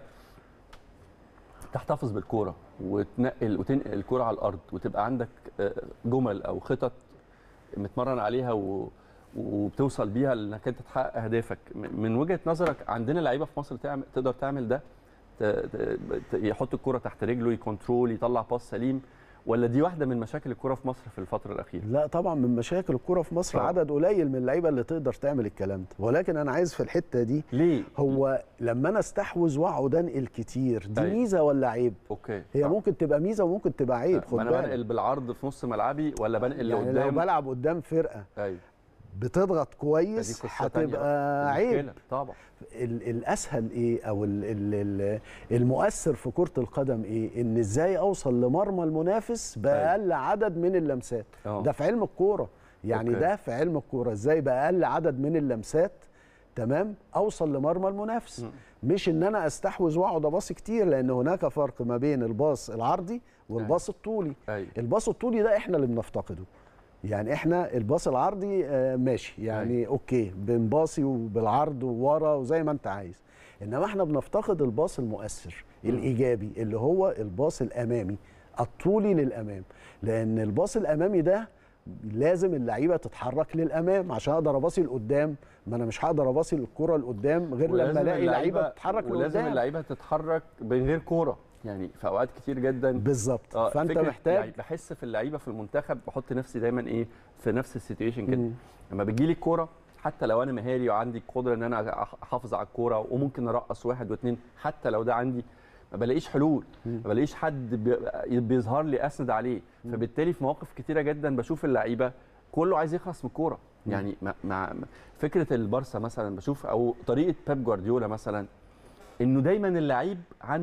تحتفظ بالكوره وتنقل وتنقل الكوره على الارض وتبقى عندك آه، جمل او خطط متمرن عليها و وبتوصل بيها انك انت تحقق اهدافك م- من وجهه نظرك عندنا لعيبه في مصر تعمل تقدر تعمل ده ت- ت- ت- يحط الكوره تحت رجله يكنترول يطلع باص سليم ولا دي واحده من مشاكل الكوره في مصر في الفتره الاخيره لا طبعا من مشاكل الكرة في مصر طبعا. عدد قليل من اللعيبه اللي تقدر تعمل الكلام ده ولكن انا عايز في الحته دي ليه هو لما انا استحوذ واقعد انقل كتير دي أيوة. ميزه ولا عيب اوكي هي صح. ممكن تبقى ميزه وممكن تبقى عيب خد ما انا بالك بنقل بالعرض في نص ملعبي ولا بنقل يعني لو لقدام بلعب قدام فرقه ايوه بتضغط دي كويس قصة تانية هتبقى بقى. عيب مشكلة، طبعا ال- الاسهل ايه او ال ال ال المؤثر في كره القدم ايه ان ازاي اوصل لمرمى المنافس باقل عدد من اللمسات اه. ده في علم الكوره يعني أوكي. ده في علم الكوره ازاي باقل عدد من اللمسات تمام اوصل لمرمى المنافس م. مش ان انا استحوذ واقعد اباص كتير لان هناك فرق ما بين الباص العرضي والباص الطولي ايوه الباص الطولي ده احنا اللي بنفتقده يعني احنا الباص العرضي آه، ماشي يعني أيوة. اوكي بنباصي وبالعرض وورا وزي ما انت عايز انما احنا بنفتقد الباص المؤثر الايجابي اللي هو الباص الامامي الطولي للامام لان الباص الامامي ده لازم اللعيبه تتحرك للامام عشان اقدر اباصي لقدام ما انا مش هقدر اباصي الكره لقدام غير لما ولازم الاقي لعيبه اللعيبة- تتحرك ولازم لقدام اللعيبه تتحرك من غير كوره يعني في اوقات كتير جدا بالظبط اه فانت فكرة محتاج يعني بحس في اللعيبه في المنتخب بحط نفسي دايما ايه في نفس السيتويشن كده مم. لما بتجي لي الكوره حتى لو انا مهاري وعندي القدره ان انا أح- احافظ على الكوره وممكن ارقص واحد واثنين حتى لو ده عندي ما بلاقيش حلول ما بلاقيش حد بي- بيظهر لي اسند عليه فبالتالي في مواقف كتيره جدا بشوف اللعيبه كله عايز يخلص من الكوره يعني مع, مع فكره البارسا مثلا بشوف او طريقه بيب جوارديولا مثلا انه دايما اللعيب عنده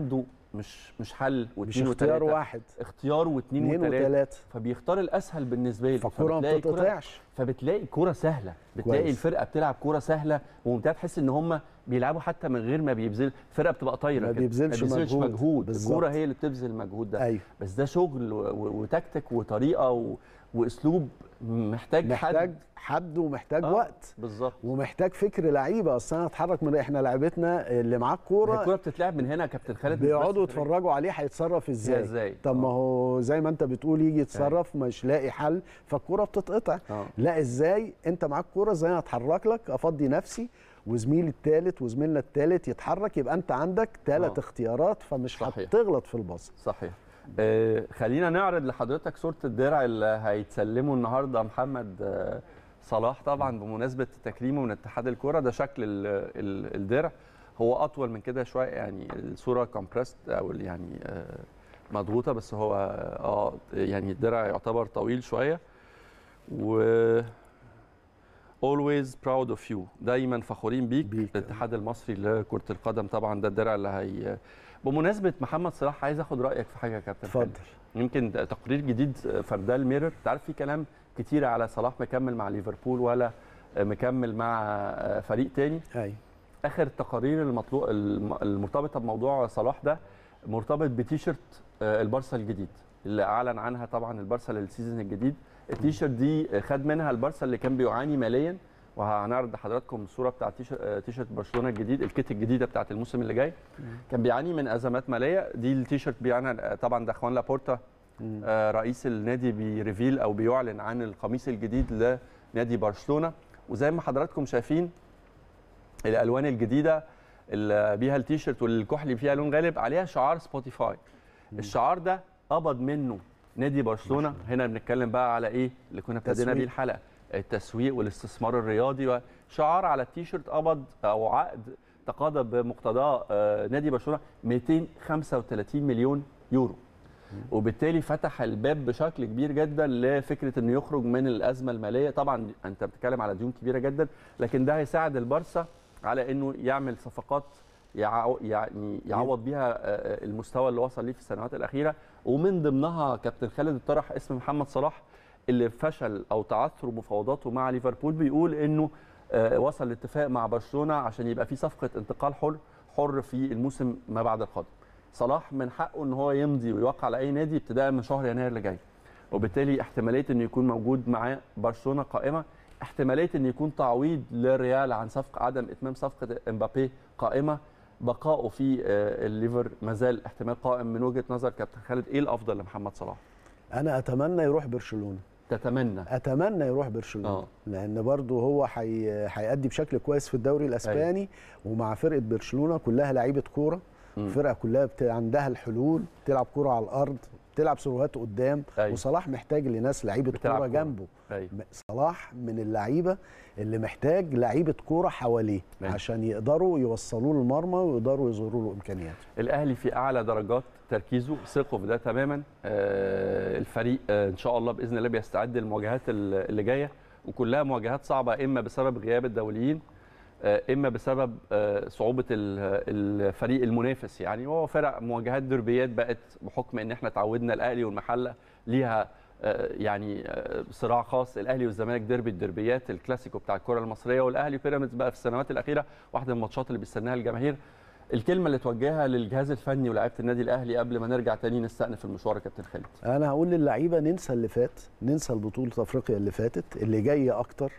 مش مش حل مش واثنين اختيار وثلاثه واحد اختيار واثنين اثنين وثلاثه وثلاثه فبيختار الاسهل بالنسبه له فالكوره ما فبتلاقي الكرة- بتتقطعش فبتلاقي الكوره سهله بتلاقي كويس. الفرقه بتلعب كوره سهله وممتعه تحس ان هم بيلعبوا حتى من غير ما بيبذل الفرقه بتبقى طايره ما كده. بيبذلش مجهود. مجهود بالظبط. الكوره هي اللي بتبذل المجهود ده ايوه بس ده شغل و- و- وتكتيك وطريقه و... واسلوب محتاج, محتاج حد حد ومحتاج آه. وقت بالظبط ومحتاج فكر لعيبه اصل انا اتحرك من احنا لعيبتنا اللي معاه الكوره الكوره بتتلعب من هنا يا كابتن خالد مش بيقعدوا بس في الرجل. يتفرجوا عليه هيتصرف ازاي ازاي طب ما آه. هو زي ما انت بتقول يجي يتصرف مش لاقي حل فالكوره بتتقطع آه. لا ازاي انت معاك كوره ازاي انا اتحرك لك افضي نفسي وزميلي الثالث وزميلنا الثالث يتحرك يبقى انت عندك ثلاث آه. اختيارات فمش صحيح. هتغلط في الباص صحيح آه خلينا نعرض لحضرتك صورة الدرع اللي هيتسلمه النهارده محمد آه صلاح طبعا بمناسبة تكريمه من اتحاد الكرة ده شكل ال ال الدرع هو أطول من كده شوية يعني الصورة كومبريست أو ال- يعني آه مضغوطة بس هو اه يعني الدرع يعتبر طويل شوية و always proud of you دايما فخورين بيك, بيك. الاتحاد المصري لكرة القدم طبعا ده الدرع اللي هي بمناسبة محمد صلاح عايز اخد رأيك في حاجة يا كابتن اتفضل خالد. يمكن ده تقرير جديد فرداه الميرور انت عارف في كلام كتير على صلاح مكمل مع ليفربول ولا مكمل مع فريق تاني ايوه اخر التقارير المطلوب المرتبطه بموضوع صلاح ده مرتبط بتيشرت البارسا الجديد اللي اعلن عنها طبعا البارسا للسيزون الجديد التيشرت دي خد منها البارسا اللي كان بيعاني ماليا وهنعرض لحضراتكم الصوره بتاع تيشرت برشلونه الجديد الكيت الجديده بتاعت الموسم اللي جاي كان بيعاني من ازمات ماليه دي التيشرت بيعاني طبعا ده اخوان لابورتا آه، رئيس النادي بيريفيل او بيعلن عن القميص الجديد لنادي برشلونه وزي ما حضراتكم شايفين الالوان الجديده اللي بيها التيشيرت والكحلي فيها لون غالب عليها شعار سبوتيفاي الشعار ده قبض منه نادي برشلونه هنا بنتكلم بقى على ايه اللي كنا ابتدينا تسويق. بيه الحلقه التسويق والاستثمار الرياضي شعار على التيشيرت قبض او عقد تقاضى بمقتضاه آه، نادي برشلونه 235 مليون يورو وبالتالي فتح الباب بشكل كبير جدا لفكره انه يخرج من الازمه الماليه طبعا انت بتتكلم على ديون كبيره جدا لكن ده هيساعد البارسا على انه يعمل صفقات يعو يعني يعوض بيها آه، المستوى اللي وصل ليه في السنوات الاخيره ومن ضمنها كابتن خالد اطرح اسم محمد صلاح اللي فشل او تعثر مفاوضاته مع ليفربول بيقول انه آه، وصل لاتفاق مع برشلونه عشان يبقى في صفقه انتقال حر حر في الموسم ما بعد القادم صلاح من حقه ان هو يمضي ويوقع على اي نادي ابتداء من شهر يناير اللي جاي وبالتالي احتماليه انه يكون موجود معاه برشلونه قائمه احتماليه ان يكون تعويض للريال عن صفقه عدم اتمام صفقه امبابي قائمه بقائه في آه، الليفر مازال احتمال قائم من وجهه نظر كابتن خالد ايه الافضل لمحمد صلاح انا اتمنى يروح برشلونه تتمنى اتمنى يروح برشلونه آه. لان برضه هو حي... هيأدي بشكل كويس في الدوري الاسباني ومع فرقه برشلونه كلها لعيبه كوره مم. فرقه كلها بت... عندها الحلول بتلعب كوره على الارض بتلعب سيروهات قدام أيوة. وصلاح محتاج لناس لعيبه بتلعب كوره كورة. جنبه أيوة. م- صلاح من اللعيبه اللي محتاج لعيبه كوره حواليه أيوة. عشان يقدروا يوصلوه للمرمى ويقدروا يظهروا له امكانياته الاهلي في اعلى درجات تركيزه ثقوا في ده تماما آه، الفريق آه، ان شاء الله باذن الله بيستعد للمواجهات ال- اللي جايه وكلها مواجهات صعبه اما بسبب غياب الدوليين آه، اما بسبب آه، صعوبه ال- الفريق المنافس يعني وهو فرق مواجهات دربيات بقت بحكم ان احنا تعودنا الاهلي والمحله ليها آه، يعني آه، صراع خاص الاهلي والزمالك ديربي الدربيات الكلاسيكو بتاع الكره المصريه والاهلي بيراميدز بقى في السنوات الاخيره واحده من الماتشات اللي بيستناها الجماهير الكلمه اللي توجهها للجهاز الفني ولاعيبه النادي الاهلي قبل ما نرجع تاني نستأنف المشوار يا كابتن خالد انا هقول للعيبه ننسى اللي فات ننسى البطوله افريقيا اللي فاتت اللي جايه اكتر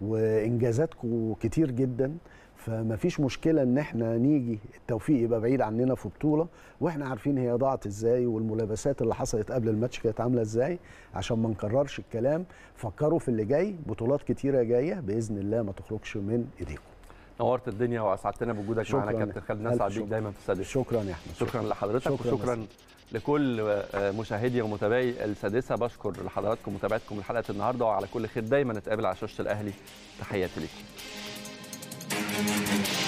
وانجازاتكم كتير جدا فما فيش مشكله ان احنا نيجي التوفيق يبقى بعيد عننا في بطوله واحنا عارفين هي ضاعت ازاي والملابسات اللي حصلت قبل الماتش كانت عامله ازاي عشان ما نكررش الكلام فكروا في اللي جاي بطولات كتيره جايه باذن الله ما تخرجش من ايديكم نورت الدنيا واسعدتنا بوجودك معانا شكراً. كابتن خالد ألف نسعد بيك شكر. دايما في السادس شكرا يا احمد شكرا لحضرتك شكراً وشكرا لكل آه، مشاهدي ومتابعي السادسه بشكر لحضراتكم متابعتكم لحلقه النهارده وعلى كل خير دايما نتقابل على شاشه الاهلي تحياتي لكم